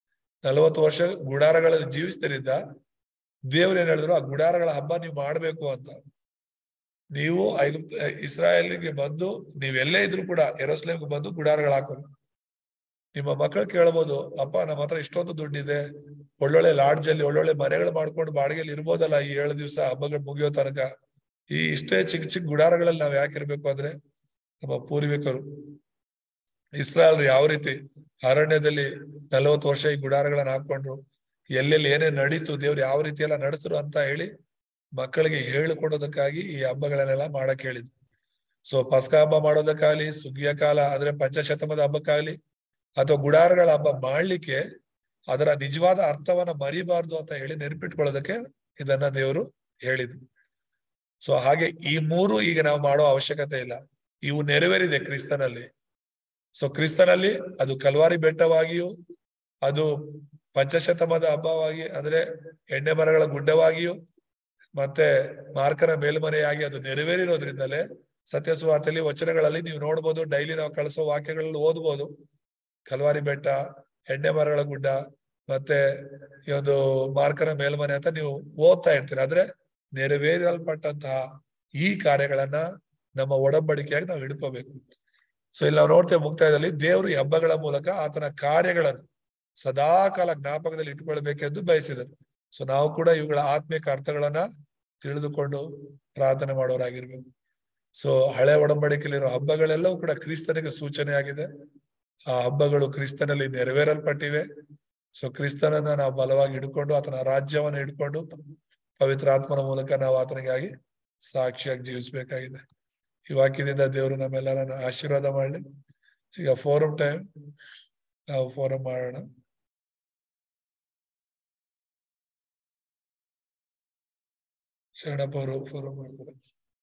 Speaker 3: ನಲವತ್ತು ವರ್ಷ ಗುಡಾರಗಳಲ್ಲಿ ಜೀವಿಸ್ತಿರಿದ್ದ ದೇವ್ರು ಏನ್ ಹೇಳಿದ್ರು ಆ ಗುಡಾರಗಳ ಹಬ್ಬ ನೀವು ಮಾಡ್ಬೇಕು ಅಂತ ನೀವು ಐಗುಪ್ತ ಇಸ್ರಾಯೇಲಿಗೆ ಬಂದು ನೀವೆಲ್ಲೇ ಇದ್ರು ಕೂಡ ಎರೋಸ್ಲೇಮ್ಗೆ ಬಂದು ಗುಡಾರಗಳು ಹಾಕೋದು ನಿಮ್ಮ ಮಕ್ಕಳು ಕೇಳ್ಬೋದು ಅಪ್ಪ ನಮ್ಮ ಹತ್ರ ಇಷ್ಟೊಂದು ದುಡ್ಡಿದೆ ಒಳ್ಳೊಳ್ಳೆ ಲಾಡ್ಜ್ ಅಲ್ಲಿ ಒಳ್ಳೊಳ್ಳೆ ಮನೆಗಳು ಮಾಡ್ಕೊಂಡು ಬಾಡಿಗೆಲಿ ಇರ್ಬೋದಲ್ಲ ಈ ಏಳು ದಿವಸ ಹಬ್ಬಗಳು ಮುಗಿಯೋ ತನಕ ಈ ಇಷ್ಟೇ ಚಿಕ್ಕ ಚಿಕ್ಕ ಗುಡಾರಗಳಲ್ಲಿ ನಾವ್ ಯಾಕೆ ಇರ್ಬೇಕು ಅಂದ್ರೆ ನಮ್ಮ ಪೂರ್ವಿಕರು ಇಸ್ರಾಯಲ್ ಯಾವ ರೀತಿ ಅರಣ್ಯದಲ್ಲಿ ನಲವತ್ತು ವರ್ಷ ಈ ಗುಡಾರಗಳನ್ನ ಹಾಕೊಂಡ್ರು ಎಲ್ಲೆಲ್ಲಿ ಏನೇನ್ ನಡೀತು ದೇವ್ರು ಯಾವ ರೀತಿ ಎಲ್ಲ ನಡೆಸಿದ್ರು ಅಂತ ಹೇಳಿ ಮಕ್ಕಳಿಗೆ ಹೇಳಿಕೊಡೋದಕ್ಕಾಗಿ ಈ ಹಬ್ಬಗಳನ್ನೆಲ್ಲ ಮಾಡಕ್ ಹೇಳಿದ್ರು ಸೊ ಪಸ್ಕ ಹಬ್ಬ ಮಾಡೋದಕ್ಕಾಗ್ಲಿ ಸುಗ್ಗಿಯ ಕಾಲ ಅಂದ್ರೆ ಪಂಚಶತಮದ ಹಬ್ಬಕ್ಕಾಗ್ಲಿ ಅಥವಾ ಗುಡಾರಗಳ ಹಬ್ಬ ಮಾಡ್ಲಿಕ್ಕೆ ಅದರ ನಿಜವಾದ ಅರ್ಥವನ್ನ ಮರಿಬಾರ್ದು ಅಂತ ಹೇಳಿ ನೆನಪಿಟ್ಕೊಳ್ಳೋದಕ್ಕೆ ಇದನ್ನ ದೇವರು ಹೇಳಿದ್ರು ಸೊ ಹಾಗೆ ಈ ಮೂರು ಈಗ ನಾವು ಮಾಡೋ ಅವಶ್ಯಕತೆ ಇಲ್ಲ ಇವು ನೆರವೇರಿದೆ ಕ್ರಿಸ್ತನಲ್ಲಿ ಸೊ ಕ್ರಿಸ್ತನಲ್ಲಿ ಅದು ಕಲ್ವಾರಿ ಬೆಟ್ಟವಾಗಿಯೂ ಅದು ಪಂಚಶತಮದ ಹಬ್ಬವಾಗಿ ಅಂದ್ರೆ ಎಣ್ಣೆ ಮರಗಳ ಗುಡ್ಡವಾಗಿಯೂ ಮತ್ತೆ ಮಾರ್ಕನ ಮೇಲ್ಮನೆಯಾಗಿ ಅದು ನೆರವೇರಿರೋದ್ರಿಂದಲೇ ಸತ್ಯ ಸುವಾರ್ತೆಯಲ್ಲಿ ವಚನಗಳಲ್ಲಿ ನೀವು ನೋಡ್ಬೋದು ಡೈಲಿ ನಾವು ಕಳಿಸೋ ವಾಕ್ಯಗಳಲ್ಲಿ ಓದ್ಬೋದು ಕಲ್ವಾರಿ ಬೆಟ್ಟ ಎಣ್ಣೆ ಮರಗಳ ಗುಡ್ಡ ಮತ್ತೆ ಈ ಒಂದು ಮಾರ್ಕನ ಮೇಲ್ಮನೆ ಅಂತ ನೀವು ಓದ್ತಾ ಇರ್ತೀರಿ ಆದ್ರೆ ನೆರವೇರಲ್ಪಟ್ಟಂತಹ ಈ ಕಾರ್ಯಗಳನ್ನ ನಮ್ಮ ಒಡಂಬಡಿಕೆಯಾಗಿ ನಾವು ಹಿಡ್ಕೋಬೇಕು ಸೊ ಇಲ್ಲಿ ನಾವು ನೋಡ್ತೇವೆ ಮುಕ್ತಾಯದಲ್ಲಿ ದೇವರು ಈ ಹಬ್ಬಗಳ ಮೂಲಕ ಆತನ ಕಾರ್ಯಗಳನ್ನು ಸದಾ ಕಾಲ ಜ್ಞಾಪಕದಲ್ಲಿ ಇಟ್ಕೊಳ್ಬೇಕೆಂದು ಬಯಸಿದರು ಸೊ ನಾವು ಕೂಡ ಇವುಗಳ ಆತ್ಮಿಕ ಅರ್ಥಗಳನ್ನ ತಿಳಿದುಕೊಂಡು ಪ್ರಾರ್ಥನೆ ಮಾಡೋರಾಗಿರ್ಬೇಕು ಸೊ ಹಳೆ ಒಡಂಬಡಿಕೆಯಲ್ಲಿರೋ ಹಬ್ಬಗಳೆಲ್ಲವೂ ಕೂಡ ಕ್ರಿಸ್ತನಿಗೆ ಸೂಚನೆ ಆಗಿದೆ ಆ ಹಬ್ಬಗಳು ಕ್ರಿಸ್ತನಲ್ಲಿ ನೆರವೇರಲ್ಪಟ್ಟಿವೆ ಸೊ ಕ್ರಿಸ್ತನನ್ನ ನಾವು ಬಲವಾಗಿ ಹಿಡ್ಕೊಂಡು ಆತನ ರಾಜ್ಯವನ್ನ ಹಿಡ್ಕೊಂಡು ಪವಿತ್ರ ಆತ್ಮನ ಮೂಲಕ ನಾವು ಆತನಿಗಾಗಿ ಸಾಕ್ಷಿಯಾಗಿ ಜೀವಿಸ್ಬೇಕಾಗಿದೆ ಈ ವಾಕ್ಯದಿಂದ ದೇವರು ನಮ್ಮೆಲ್ಲರನ್ನ ಆಶೀರ್ವಾದ ಮಾಡಲಿ ಈಗ ಫೋರಂ ಟೈಮ್ ನಾವು ಫೋರಂ ಮಾಡೋಣ ಶರಣಪ್ಪ ಅವರು ಫೋರಂ ಮಾಡ್ತಾರೆ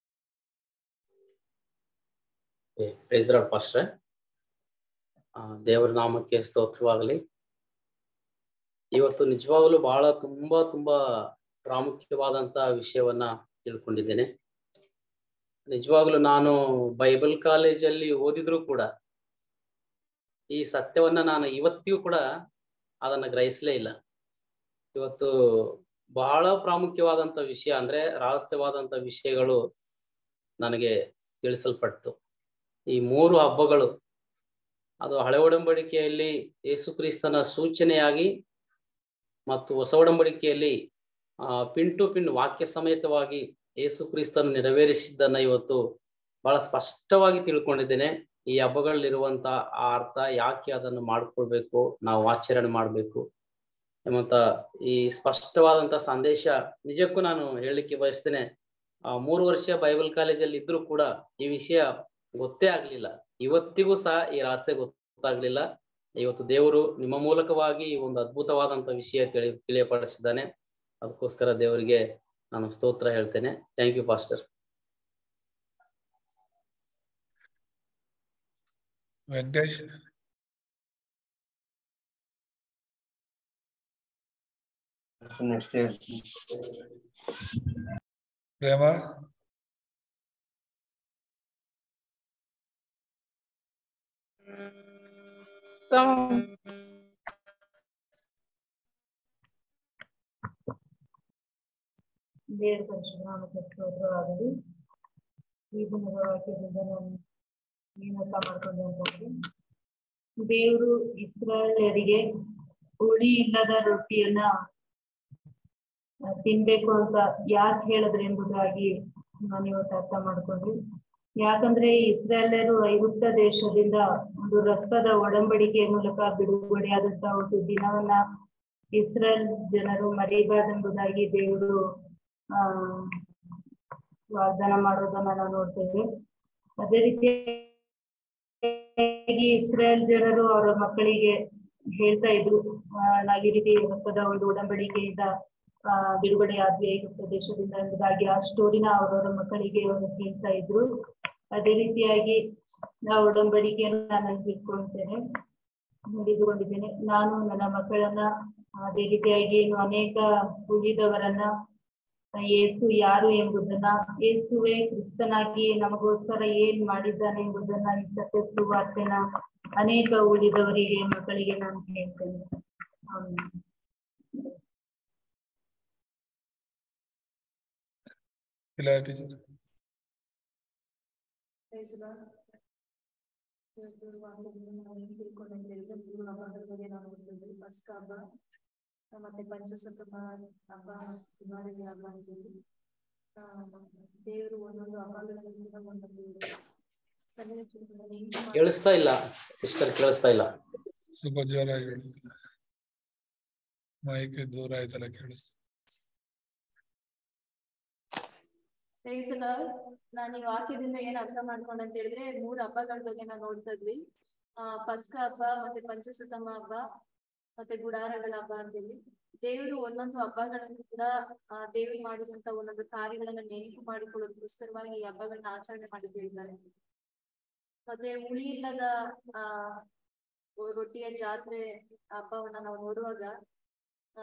Speaker 2: ಪ್ರೈಸ್ ಲಾರ್ಡ್ ಪಾಸ್ಟ್ರೆ ಆ, ದೇವರ ನಾಮಕ್ಕೆ ಸ್ತೋತ್ರವಾಗಲಿ ಇವತ್ತು ನಿಜವಾಗಲೂ ಬಹಳ ತುಂಬಾ ತುಂಬಾ ಪ್ರಾಮುಖ್ಯವಾದಂತ ವಿಷಯವನ್ನ ತಿಳ್ಕೊಂಡಿದ್ದೇನೆ ನಿಜವಾಗ್ಲೂ ನಾನು ಬೈಬಲ್ ಕಾಲೇಜಲ್ಲಿ ಓದಿದ್ರು ಕೂಡ ಈ ಸತ್ಯವನ್ನ ನಾನು ಇವತ್ತಿಗೂ ಕೂಡ ಅದನ್ನ ಗ್ರಹಿಸಲೇ ಇಲ್ಲ ಇವತ್ತು ಬಹಳ ಪ್ರಾಮುಖ್ಯವಾದಂತ ವಿಷಯ ಅಂದ್ರೆ ರಹಸ್ಯವಾದಂತ ವಿಷಯಗಳು ನನಗೆ ತಿಳಿಸಲ್ಪಡ್ತು ಈ ಮೂರು ಹಬ್ಬಗಳು ಅದು ಹಳೆ ಒಡಂಬಡಿಕೆಯಲ್ಲಿ ಯೇಸು ಕ್ರಿಸ್ತನ ಸೂಚನೆಯಾಗಿ ಮತ್ತು ಹೊಸ ಒಡಂಬಡಿಕೆಯಲ್ಲಿ ಆ ಪಿನ್ ಟು ಪಿನ್ ವಾಕ್ಯ ಸಮೇತವಾಗಿ ಯೇಸು ಕ್ರಿಸ್ತನ ನೆರವೇರಿಸಿದ್ದನ್ನ ಇವತ್ತು ಬಹಳ ಸ್ಪಷ್ಟವಾಗಿ ತಿಳ್ಕೊಂಡಿದ್ದೇನೆ ಈ ಹಬ್ಬಗಳಲ್ಲಿರುವಂತ ಆ ಅರ್ಥ ಯಾಕೆ ಅದನ್ನು ಮಾಡ್ಕೊಳ್ಬೇಕು ನಾವು ಆಚರಣೆ ಮಾಡ್ಬೇಕು ಎಂಬಂತ ಈ ಸ್ಪಷ್ಟವಾದಂತ ಸಂದೇಶ ನಿಜಕ್ಕೂ ನಾನು ಹೇಳಲಿಕ್ಕೆ ಬಯಸ್ತೇನೆ ಆ ಮೂರು ವರ್ಷ ಬೈಬಲ್ ಕಾಲೇಜಲ್ಲಿ ಇದ್ರೂ ಕೂಡ ಈ ವಿಷಯ ಗೊತ್ತೇ ಆಗ್ಲಿಲ್ಲ ಇವತ್ತಿಗೂ ಸಹ ಈ ರಹಸ್ಯ ಗೊತ್ತಾಗ್ಲಿಲ್ಲ ಇವತ್ತು ದೇವರು ನಿಮ್ಮ ಮೂಲಕವಾಗಿ ಈ ಒಂದು ಅದ್ಭುತವಾದಂತ ವಿಷಯ ತಿಳಿ ತಿಳಿಯಪಡಿಸಿದ್ದಾನೆ ಅದಕ್ಕೋಸ್ಕರ ದೇವರಿಗೆ ನಾನು ಸ್ತೋತ್ರ ಹೇಳ್ತೇನೆ thank you pastor
Speaker 3: Venkatesh
Speaker 1: next
Speaker 3: Prema
Speaker 4: ದೇವರ ಪರಿಶುದ್ಧನಾಮಕ್ಕೆ ಸ್ತೋತ್ರವಾಗಲಿ ಈ ದಿನದ ವಾಕ್ಯದಿಂದ ನಾನು ಏನು ಅರ್ಥ ಮಾಡ್ಕೊಂಡೆ ಅಂತಂದ್ರೆ ದೇವರು ಇಸ್ರಾಯೇಲರಿಗೆ ಹುಳಿ ಇಲ್ಲದ ರೊಟ್ಟಿಯನ್ನ ಆ, ತಿನ್ಬೇಕು ಅಂತ ಯಾಕೆ ಹೇಳಿದ್ರು ಎಂಬುದಾಗಿ ನಾನು ಇವತ್ತು ಅರ್ಥ ಮಾಡ್ಕೊಂಡ್ರಿ ಯಾಕಂದ್ರೆ ಇಸ್ರಾಯೇಲರು ಐಗುಪ್ತ ದೇಶದಿಂದ ಒಂದು ರಕ್ತದ ಒಡಂಬಡಿಕೆಯ ಮೂಲಕ ಬಿಡುಗಡೆಯಾದಂತ ಒಂದು ದಿನವನ್ನ ಇಸ್ರೇಲ್ ಜನರು ಮರೆಯಬಾರ್ದೆಂಬುದಾಗಿ ದೇವರು ಆ ವಾಗ್ದಾನ ಮಾಡೋದನ್ನ ನಾವು ನೋಡ್ತೇವೆ ಅದೇ ರೀತಿಯಾಗಿ ಇಸ್ರೇಲ್ ಜನರು ಅವರ ಮಕ್ಕಳಿಗೆ ಹೇಳ್ತಾ ಇದ್ರು ಆ, ನಾವ್ ಈ ರೀತಿ ರಕ್ತದ ಒಂದು ಒಡಂಬಡಿಕೆಯಿಂದ ಆ ಬಿಡುಗಡೆ ಆದ್ವಿ ಐಗುಪ್ತ ದೇಶದಿಂದ ಎಂಬುದಾಗಿ ಆ ಸ್ಟೋರಿನ ಅವರವರ ಮಕ್ಕಳಿಗೆ ಅವರು ಹೇಳ್ತಾ ಇದ್ರು ಅದೇ ರೀತಿಯಾಗಿ ನಾವು ಒಡಂಬಡಿಕೆಯನ್ನು ನಾನು ತಿಳ್ಕೊಳ್ತೇನೆ ಹಿಡಿದುಕೊಂಡಿದ್ದೇನೆ ನಾನು ನನ್ನ ಮಕ್ಕಳನ್ನ ಅದೇ ರೀತಿಯಾಗಿ ಇನ್ನು ಅನೇಕ ಉಳಿದವರನ್ನ ಯೇಸು ಯಾರು ಎಂಬುದನ್ನ ಯೇಸುವೆ ಕ್ರಿಸ್ತನಾಗಿ ನಮಗೋಸ್ಕರ ಏನ್ ಮಾಡಿದ್ದಾನೆ ಎಂಬುದನ್ನ ಈ ಸತ್ಯ ಸುವಾರ್ತೆನ ಅನೇಕ ಉಳಿದವರಿಗೆ ಮಕ್ಕಳಿಗೆ ನಾನು ಹೇಳ್ತೇನೆ ಆಮೆನ್.
Speaker 3: ಇಲ್ಲ ಟೀಚರ್
Speaker 5: Praise the Lord. ಇವತ್ತು ವಾಕ್ಯದಿಂದ ನಾವು ಏನ್ ತಿಳ್ಕೊಂಡ್ ಹೇಳಿದ್ರೆ ಮೂರು ಹಬ್ಬಗಳ ಬಗ್ಗೆ ನಾವು ನೋಡ್ತಿದ್ವಿ ಪಸ್ಕ ಹಬ್ಬ ಆ, ಮತ್ತೆ ಪಂಚಸಪ್ತಮ ಹಬ್ಬ ಹಿಮಾಲಯ ಹಬ್ಬ ಅಂತೀವಿ ಆ ದೇವರು ಒಂದೊಂದು ಹಬ್ಬಗಳನ್ನು ಕೂಡ ಒಂದೊಂದು ಸನ್ನಿಧಿ ಚಿತ್ರದಲ್ಲಿ ಹೆಂಗ್ ಮಾಡಿ-
Speaker 2: ಕೇಳಿಸ್ತಾ ಇಲ್ಲ ಸಿಸ್ಟರ್ ಕೇಳಿಸ್ತಾ ಇಲ್ಲ
Speaker 3: ಸ್ವಲ್ಪ ಜೋರಾಗಿ ಹೇಳಿ ಮೈಕ್ ದೂರ ಆಯ್ತಲ್ಲ ಕೇಳಿಸ್ತು
Speaker 5: Praise the Lord. ನಾನು ಈ ವಾಕ್ಯದಿಂದ ಏನ್ ಅರ್ಥ ಮಾಡ್ಕೊಂಡೆ ಅಂತ ಹೇಳಿದ್ರೆ ಮೂರ್ ಹಬ್ಬಗಳ ಬಗ್ಗೆ ನಾವು ನೋಡ್ತಾ ಇದ್ವಿ ಆ ಪಸ್ಕ ಹಬ್ಬ ಮತ್ತೆ ಪಂಚಸತಮ ಹಬ್ಬ ಮತ್ತೆ ಗುಡಾರಗಳ ಹಬ್ಬ ಅಂತೇಳಿ ದೇವರು ಒಂದೊಂದು ಹಬ್ಬಗಳನ್ನು ಕೂಡ ಆ ದೇವರು ಮಾಡಿದಂತ ಒಂದೊಂದು ಕಾರ್ಯಗಳನ್ನ ನೆನಪು ಮಾಡಿಕೊಳ್ಳೋದಕ್ಕೋಸ್ಕರವಾಗಿ ಈ ಹಬ್ಬಗಳನ್ನ ಆಚರಣೆ ಮಾಡಿ ಹೇಳಿದ್ದಾರೆ ಮತ್ತೆ ಹುಳಿ ಇಲ್ಲದ ಆ ರೊಟ್ಟಿಯ ಜಾತ್ರೆ ಹಬ್ಬವನ್ನ ನಾವು ನೋಡುವಾಗ ಆ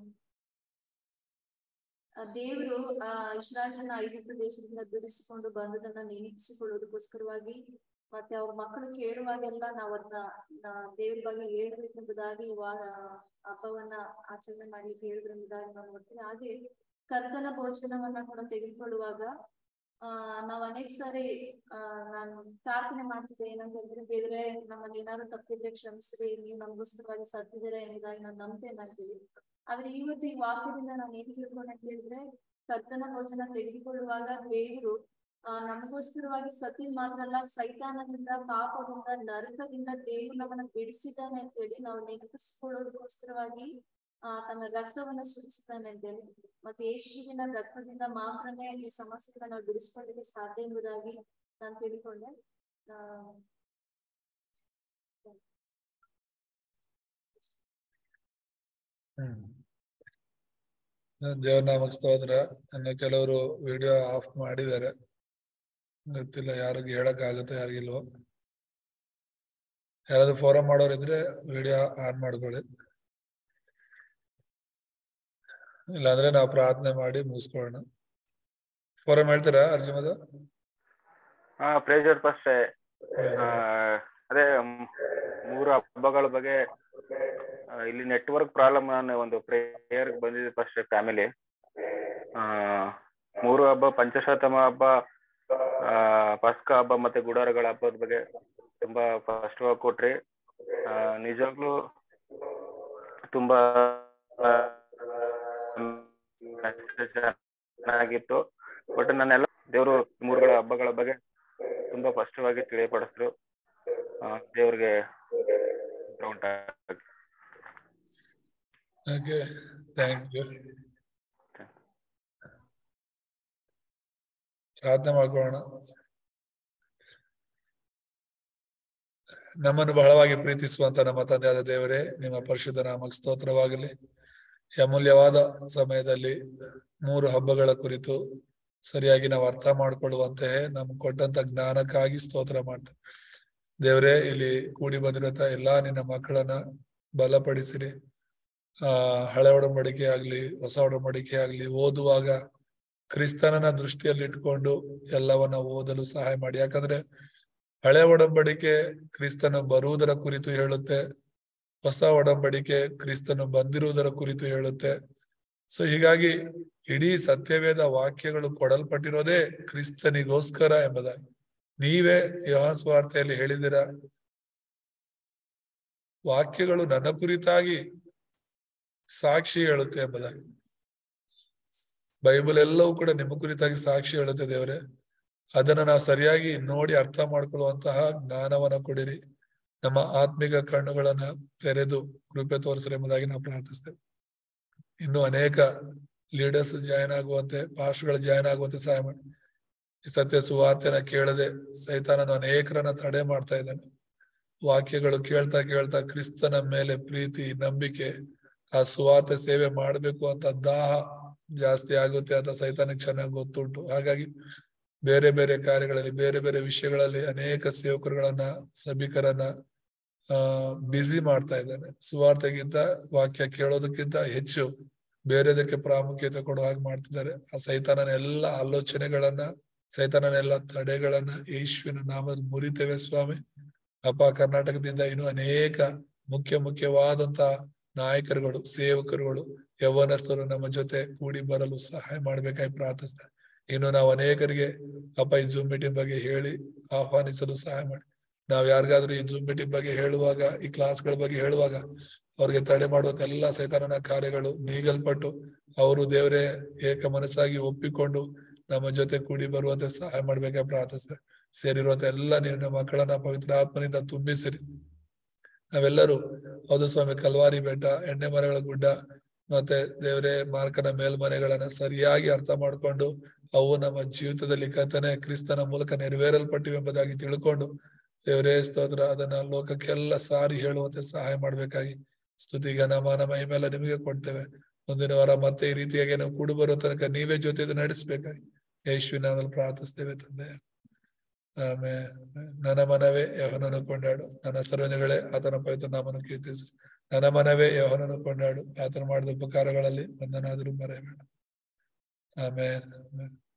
Speaker 5: ಆ ದೇವರು ಆ ಇಸ್ರಾಯೇಲನ್ನ ಐಗುಪ್ತ ದೇಶದಿಂದ ಬಿಡಿಸಿಕೊಂಡು ಬಂದದನ್ನ ನೆನಪಿಸಿಕೊಳ್ಳೋದಕ್ಕೋಸ್ಕರವಾಗಿ ಮತ್ತೆ ಅವ್ರ ಮಕ್ಕಳು ಕೇಳುವಾಗೆಲ್ಲ ನಾವ್ ಅದನ್ನ ನಾ- ದೇವ್ರ ಬಗ್ಗೆ ಹೇಳ್ಬೇಕೆಂಬುದಾಗಿ ಇವಾಗ ಹಬ್ಬವನ್ನ ಆಚರಣೆ ಮಾಡ್ಲಿಕ್ಕೆ ಹೇಳಿದ್ರೆಂಬುದಾಗಿ ನಾವು ನೋಡ್ತೀವಿ ಹಾಗೆ ಕರ್ತನ ಭೋಜನವನ್ನ ಕೂಡ ತೆಗೆದುಕೊಳ್ಳುವಾಗ ಆ ನಾವ್ ಅನೇಕ ಸಾರಿ ಆ ನಾನು ಪ್ರಾರ್ಥನೆ ಮಾಡ್ತಿದ್ದೆ ಏನಂತ ಹೇಳಿದ್ರೆ ದೇವ್ರೆ ನಮ್ಮಲ್ಲಿ ಏನಾದ್ರು ತಪ್ಪಿದ್ರೆ ಕ್ಷಮಿಸ್ರಿ ನೀವು ನಮಗೋಸ್ಕರವಾಗಿ ಸತ್ತಿದ್ದೀರಾ ಎಂಬುದಾಗಿ ನಾನು ನಂಬ್ತೇನೆ ಅಂತೀವಿ ಆದ್ರೆ ಇವತ್ತು ಈ ವಾಕ್ಯದಿಂದ ನಾನು ಏನ್ ತಿಳ್ಕೊಂಡೆ ಅಂತ ಹೇಳಿದ್ರೆ ಕರ್ತನ ಭೋಜನ ತೆಗೆದುಕೊಳ್ಳುವಾಗ ದೇವರು ಆ ನಮಗೋಸ್ಕರವಾಗಿ ಸತಿ ಮಾತ್ರ ಅಲ್ಲ ಸೈತಾನದಿಂದ ಪಾಪದಿಂದ ನರಕದಿಂದ ದೇವರು ನಮ್ಮನ್ನ ಬಿಡಿಸಿದ್ದಾನೆ ಅಂತ ಹೇಳಿ ನಾವು ನೆನಪಿಸ್ಕೊಳ್ಳೋದಕ್ಕೋಸ್ಕರವಾಗಿ ಆ ತನ್ನ ರಕ್ತವನ್ನ ಸುರಿಸಿದ್ದಾನೆ ಅಂತೇಳಿ ಮತ್ತೆ ಯೇಸುವಿನ ರಕ್ತದಿಂದ ಮಾತ್ರನೇ ಈ ಸಮಸ್ಯೆಯಿಂದ ನಾವು ಬಿಡಿಸ್ಕೊಳ್ಳಿಕ್ಕೆ ಸಾಧ್ಯ ಎಂಬುದಾಗಿ ನಾನು ತಿಳ್ಕೊಂಡೆ ಆ
Speaker 3: ಹ್ಮ್ ದೇವ್ರ ನಾಮಕ್ ಸ್ತೋತ್ರ ಇನ್ನು ಕೆಲವರು ವಿಡಿಯೋ ಆಫ್ ಮಾಡಿದ್ದಾರೆ ಗೊತ್ತಿಲ್ಲ ಯಾರಿಗ ಹೇಳಕ್ ಆಗುತ್ತೆ ಯಾರಿಗಿಲ್ವೋ ಯಾರಾದ್ರೂ ಫೋರಂ ಮಾಡೋರು ಇದ್ರೆ ವಿಡಿಯೋ ಆನ್ ಮಾಡ್ಕೊಳ್ಳಿ ಇಲ್ಲಾಂದ್ರೆ ನಾವು ಪ್ರಾರ್ಥನೆ ಮಾಡಿ ಮುಗಿಸ್ಕೊಳ್ಳೋಣ ಫೋರಂ ಹೇಳ್ತೀರಾ ಅರ್ಜುಮದ
Speaker 6: ಹಾ ಪ್ರೇಜರ್ ಫಸ್ಟ್ ಅದೇ ಮ್- ಮೂರು ಹಬ್ಬಗಳ ಬಗ್ಗೆ ಆ, ಇಲ್ಲಿ ನೆಟ್ವರ್ಕ್ ಪ್ರಾಬ್ಲಮ್ ನಾನು ಒಂದು ಪ್ರೇಯರ್ ಬಂದಿದೆ ಫಸ್ಟ್ ಫ್ಯಾಮಿಲಿ ಮೂರು ಹಬ್ಬ ಪಂಚಶತಮ ಹಬ್ಬ ಆ, ಪಸ್ಕ ಹಬ್ಬ ಮತ್ತೆ ಗುಡಾರಗಳ ಹಬ್ಬದ ಬಗ್ಗೆ ತುಂಬಾ ಸ್ಪಷ್ಟವಾಗಿ ಕೊಟ್ರಿ ಆ, ನಿಜವಾಗ್ಲೂ ತುಂಬಾ ಆ, ಚೆನ್ನಾಗಿತ್ತು ಬಟ್ ನಾನೆಲ್ಲ ದೇವರು ಮೂರುಗಳ ಹಬ್ಬಗಳ ಬಗ್ಗೆ ತುಂಬಾ ಸ್ಪಷ್ಟವಾಗಿ ತಿಳಿಯಪಡಿಸಿದ್ರು ಆ, ದೇವ್ರಿಗೆ ಉಂಟಾಗಲಿ.
Speaker 3: ಓಕೆ ಥ್ಯಾಂಕ್ ಯು ಪ್ರಾರ್ಥನೆ ಮಾಡ್ಕೊಳ್ಳೋಣ ನಮ್ಮನ್ನು ಬಹಳವಾಗಿ ಪ್ರೀತಿಸುವಂತ ನಮ್ಮ ತಂದೆಯಾದ ದೇವರೇ ನಿಮ್ಮ ಪರಿಶುದ್ಧ ನಾಮಕ್ಕೆ ಸ್ತೋತ್ರವಾಗಲಿ ಈ ಅಮೂಲ್ಯವಾದ ಸಮಯದಲ್ಲಿ ಮೂರು ಹಬ್ಬಗಳ ಕುರಿತು ಸರಿಯಾಗಿ ನಾವು ಅರ್ಥ ಮಾಡ್ಕೊಳ್ಳುವಂತೆ ನಮ್ಗೆ ಕೊಟ್ಟಂತ ಜ್ಞಾನಕ್ಕಾಗಿ ಸ್ತೋತ್ರ ಮಾಡ್ತೇವೆ ದೇವರೇ ಇಲ್ಲಿ ಕೂಡಿ ಬಂದಿರುವಂತ ಎಲ್ಲಾ ನಿನ್ನ ಮಕ್ಕಳನ್ನ ಬಲಪಡಿಸಿರಿ ಆ ಹಳೆ ಒಡಂಬಡಿಕೆ ಆಗ್ಲಿ ಹೊಸ ಒಡಂಬಡಿಕೆ ಆಗ್ಲಿ ಓದುವಾಗ ಕ್ರಿಸ್ತನನ ದೃಷ್ಟಿಯಲ್ಲಿ ಇಟ್ಕೊಂಡು ಎಲ್ಲವನ್ನ ಓದಲು ಸಹಾಯ ಮಾಡಿ ಯಾಕಂದ್ರೆ ಹಳೆ ಒಡಂಬಡಿಕೆ ಕ್ರಿಸ್ತನ ಬರುವುದರ ಕುರಿತು ಹೇಳುತ್ತೆ ಹೊಸ ಒಡಂಬಡಿಕೆ ಕ್ರಿಸ್ತನು ಬಂದಿರುವುದರ ಕುರಿತು ಹೇಳುತ್ತೆ ಸೊ ಹೀಗಾಗಿ ಇಡೀ ಸತ್ಯವೇದ ವಾಕ್ಯಗಳು ಕೊಡಲ್ಪಟ್ಟಿರೋದೇ ಕ್ರಿಸ್ತನಿಗೋಸ್ಕರ ಎಂಬುದಾಗಿ ನೀವೇ ಯೋಹಾನ್ ಸ್ವಾರ್ಥೆಯಲ್ಲಿ ಹೇಳಿದಿರ ವಾಕ್ಯಗಳು ನನ್ನ ಕುರಿತಾಗಿ ಸಾಕ್ಷಿ ಹೇಳುತ್ತೆ ಎಂಬುದಾಗಿ ಬೈಬಲ್ ಎಲ್ಲವೂ ಕೂಡ ನಿಮ್ಮ ಕುರಿತಾಗಿ ಸಾಕ್ಷಿ ಹೇಳುತ್ತೆ ದೇವರೇ ಅದನ್ನ ನಾವು ಸರಿಯಾಗಿ ನೋಡಿ ಅರ್ಥ ಮಾಡ್ಕೊಳ್ಳುವಂತಹ ಜ್ಞಾನವನ್ನ ಕೊಡಿರಿ ನಮ್ಮ ಆತ್ಮಿಕ ಕಣ್ಣುಗಳನ್ನ ತೆರೆದು ಕೃಪೆ ತೋರಿಸ್ರಿ ಎಂಬುದಾಗಿ ನಾವು ಪ್ರಾರ್ಥಿಸ್ತೇವೆ ಇನ್ನು ಅನೇಕ ಲೀಡರ್ಸ್ ಜಾಯ್ನ್ ಆಗುವಂತೆ ಪಾಸ್ಟ್ಗಳು ಜಾಯ್ನ್ ಆಗುವಂತೆ ಸಹಾಯ ಮಾಡಿ ಈ ಸತ್ಯ ಸುವಾರ್ತೆನ ಕೇಳದೆ ಸೈತಾನನು ಅನೇಕರನ್ನ ತಡೆ ಮಾಡ್ತಾ ಇದ್ದಾನೆ ವಾಕ್ಯಗಳು ಕೇಳ್ತಾ ಕೇಳ್ತಾ ಕ್ರಿಸ್ತನ ಮೇಲೆ ಪ್ರೀತಿ ನಂಬಿಕೆ ಆ ಸುವಾರ್ತೆ ಸೇವೆ ಮಾಡ್ಬೇಕು ಅಂತ ದಾಹ ಜಾಸ್ತಿ ಆಗುತ್ತೆ ಅಂತ ಸೈತಾನಿಗೆ ಚೆನ್ನಾಗಿ ಗೊತ್ತುಂಟು ಹಾಗಾಗಿ ಬೇರೆ ಬೇರೆ ಕಾರ್ಯಗಳಲ್ಲಿ ಬೇರೆ ಬೇರೆ ವಿಷಯಗಳಲ್ಲಿ ಅನೇಕ ಸೇವಕರುಗಳನ್ನ ಸಭಿಕರನ್ನ ಆ ಬ್ಯುಸಿ ಮಾಡ್ತಾ ಇದ್ದಾನೆ ಸುವಾರ್ತೆಗಿಂತ ವಾಕ್ಯ ಕೇಳೋದಕ್ಕಿಂತ ಹೆಚ್ಚು ಬೇರೆದಕ್ಕೆ ಪ್ರಾಮುಖ್ಯತೆ ಕೊಡೋ ಹಾಗೆ ಮಾಡ್ತಿದ್ದಾರೆ ಆ ಸೈತಾನನ ಎಲ್ಲ ಆಲೋಚನೆಗಳನ್ನ ಸೈತಾನನ ಎಲ್ಲ ತಡೆಗಳನ್ನ ಯೇಸುವಿನ ನಾಮದ ಮುರಿತೇವೆ ಸ್ವಾಮಿ ಅಪ್ಪ ಕರ್ನಾಟಕದಿಂದ ಇನ್ನು ಅನೇಕ ಮುಖ್ಯ ಮುಖ್ಯವಾದಂತ ನಾಯಕರುಗಳು ಸೇವಕರುಗಳು ಯೌವನಸ್ಥರು ನಮ್ಮ ಜೊತೆ ಕೂಡಿ ಬರಲು ಸಹಾಯ ಮಾಡ್ಬೇಕಾಗಿ ಪ್ರಾರ್ಥಿಸ್ತೇನೆ ಇನ್ನು ನಾವು ಅನೇಕರಿಗೆ ಅಪ್ಪ ಈ ಜೂಮ್ ಮೀಟಿಂಗ್ ಬಗ್ಗೆ ಹೇಳಿ ಆಹ್ವಾನಿಸಲು ಸಹಾಯ ಮಾಡಿ ನಾವ್ ಯಾರಿಗಾದ್ರೂ ಈ ಜೂಮ್ ಮೀಟಿಂಗ್ ಬಗ್ಗೆ ಹೇಳುವಾಗ ಈ ಕ್ಲಾಸ್ಗಳ ಬಗ್ಗೆ ಹೇಳುವಾಗ ಅವ್ರಿಗೆ ತಡೆ ಮಾಡುವಂತ ಎಲ್ಲಾ ಸೈತಾನನ ಕಾರ್ಯಗಳು ನೀಗಲ್ಪಟ್ಟು ಅವರು ದೇವರೇ ಏಕ ಮನಸ್ಸಾಗಿ ಒಪ್ಪಿಕೊಂಡು ನಮ್ಮ ಜೊತೆ ಕೂಡಿ ಬರುವಂತೆ ಸಹಾಯ ಮಾಡ್ಬೇಕಾಗಿ ಪ್ರಾರ್ಥಿಸ್ತೇವೆ ಸೇರಿರುವಂತ ಎಲ್ಲ ನಿನ್ನ ಮಕ್ಕಳನ್ನ ಪವಿತ್ರ ಆತ್ಮನಿಂದ ತುಂಬಿಸಿರಿ ನಾವೆಲ್ಲರೂ ಹೌದು ಸ್ವಾಮಿ ಕಲ್ವಾರಿ ಬೆಟ್ಟ ಎಣ್ಣೆ ಮರಗಳ ಗುಡ್ಡ ಮತ್ತೆ ದೇವರೇ ಮಾರ್ಕನ ಮೇಲ್ಮನೆಗಳನ್ನ ಸರಿಯಾಗಿ ಅರ್ಥ ಮಾಡ್ಕೊಂಡು ಅವು ನಮ್ಮ ಜೀವಿತದಲ್ಲಿ ಕರ್ತನೆ ಕ್ರಿಸ್ತನ ಮೂಲಕ ನೆರವೇರಲ್ಪಟ್ಟಿವೆ ಎಂಬುದಾಗಿ ತಿಳ್ಕೊಂಡು ದೇವರೇ ಸ್ತೋತ್ರ ಅದನ್ನ ಲೋಕಕ್ಕೆಲ್ಲ ಸಾರಿ ಹೇಳುವಂತೆ ಸಹಾಯ ಮಾಡ್ಬೇಕಾಗಿ ಸ್ತುತಿಗ ನಮಾನ ಮಹಿಮೆಲ್ಲ ನಿಮಗೆ ಕೊಡ್ತೇವೆ ಮುಂದಿನ ವಾರ ಮತ್ತೆ ಈ ರೀತಿಯಾಗಿ ನಾವು ಕೂಡು ಬರೋ ತನಕ ನೀವೇ ಜೊತೆ ನಡೆಸ್ಬೇಕಾಗಿ ಯೇಸುವಿನ ನಾಮದಲ್ಲಿ ಪ್ರಾರ್ಥಿಸ್ತೇವೆ ತಂದೆ ಆಮೇಲೆ ನನ್ನ ಮನವೇ ಯಹನನ್ನು ಕೊಂಡಾಡು ನನ್ನ ಸರ್ವಜಗಳೇ ಆತನ ಪವಿತ್ರ ನಾಮನ ಕೀರ್ತಿಸು ನನ್ನ ಮನವೇ ಯಹನನ್ನು ಕೊಂಡಾಡು ಆತನ ಮಾಡಿದ ಉಪಕಾರಗಳಲ್ಲಿ ಒಂದನಾದರೂ ಮರೆಯಬೇಡ ಆಮೇಲೆ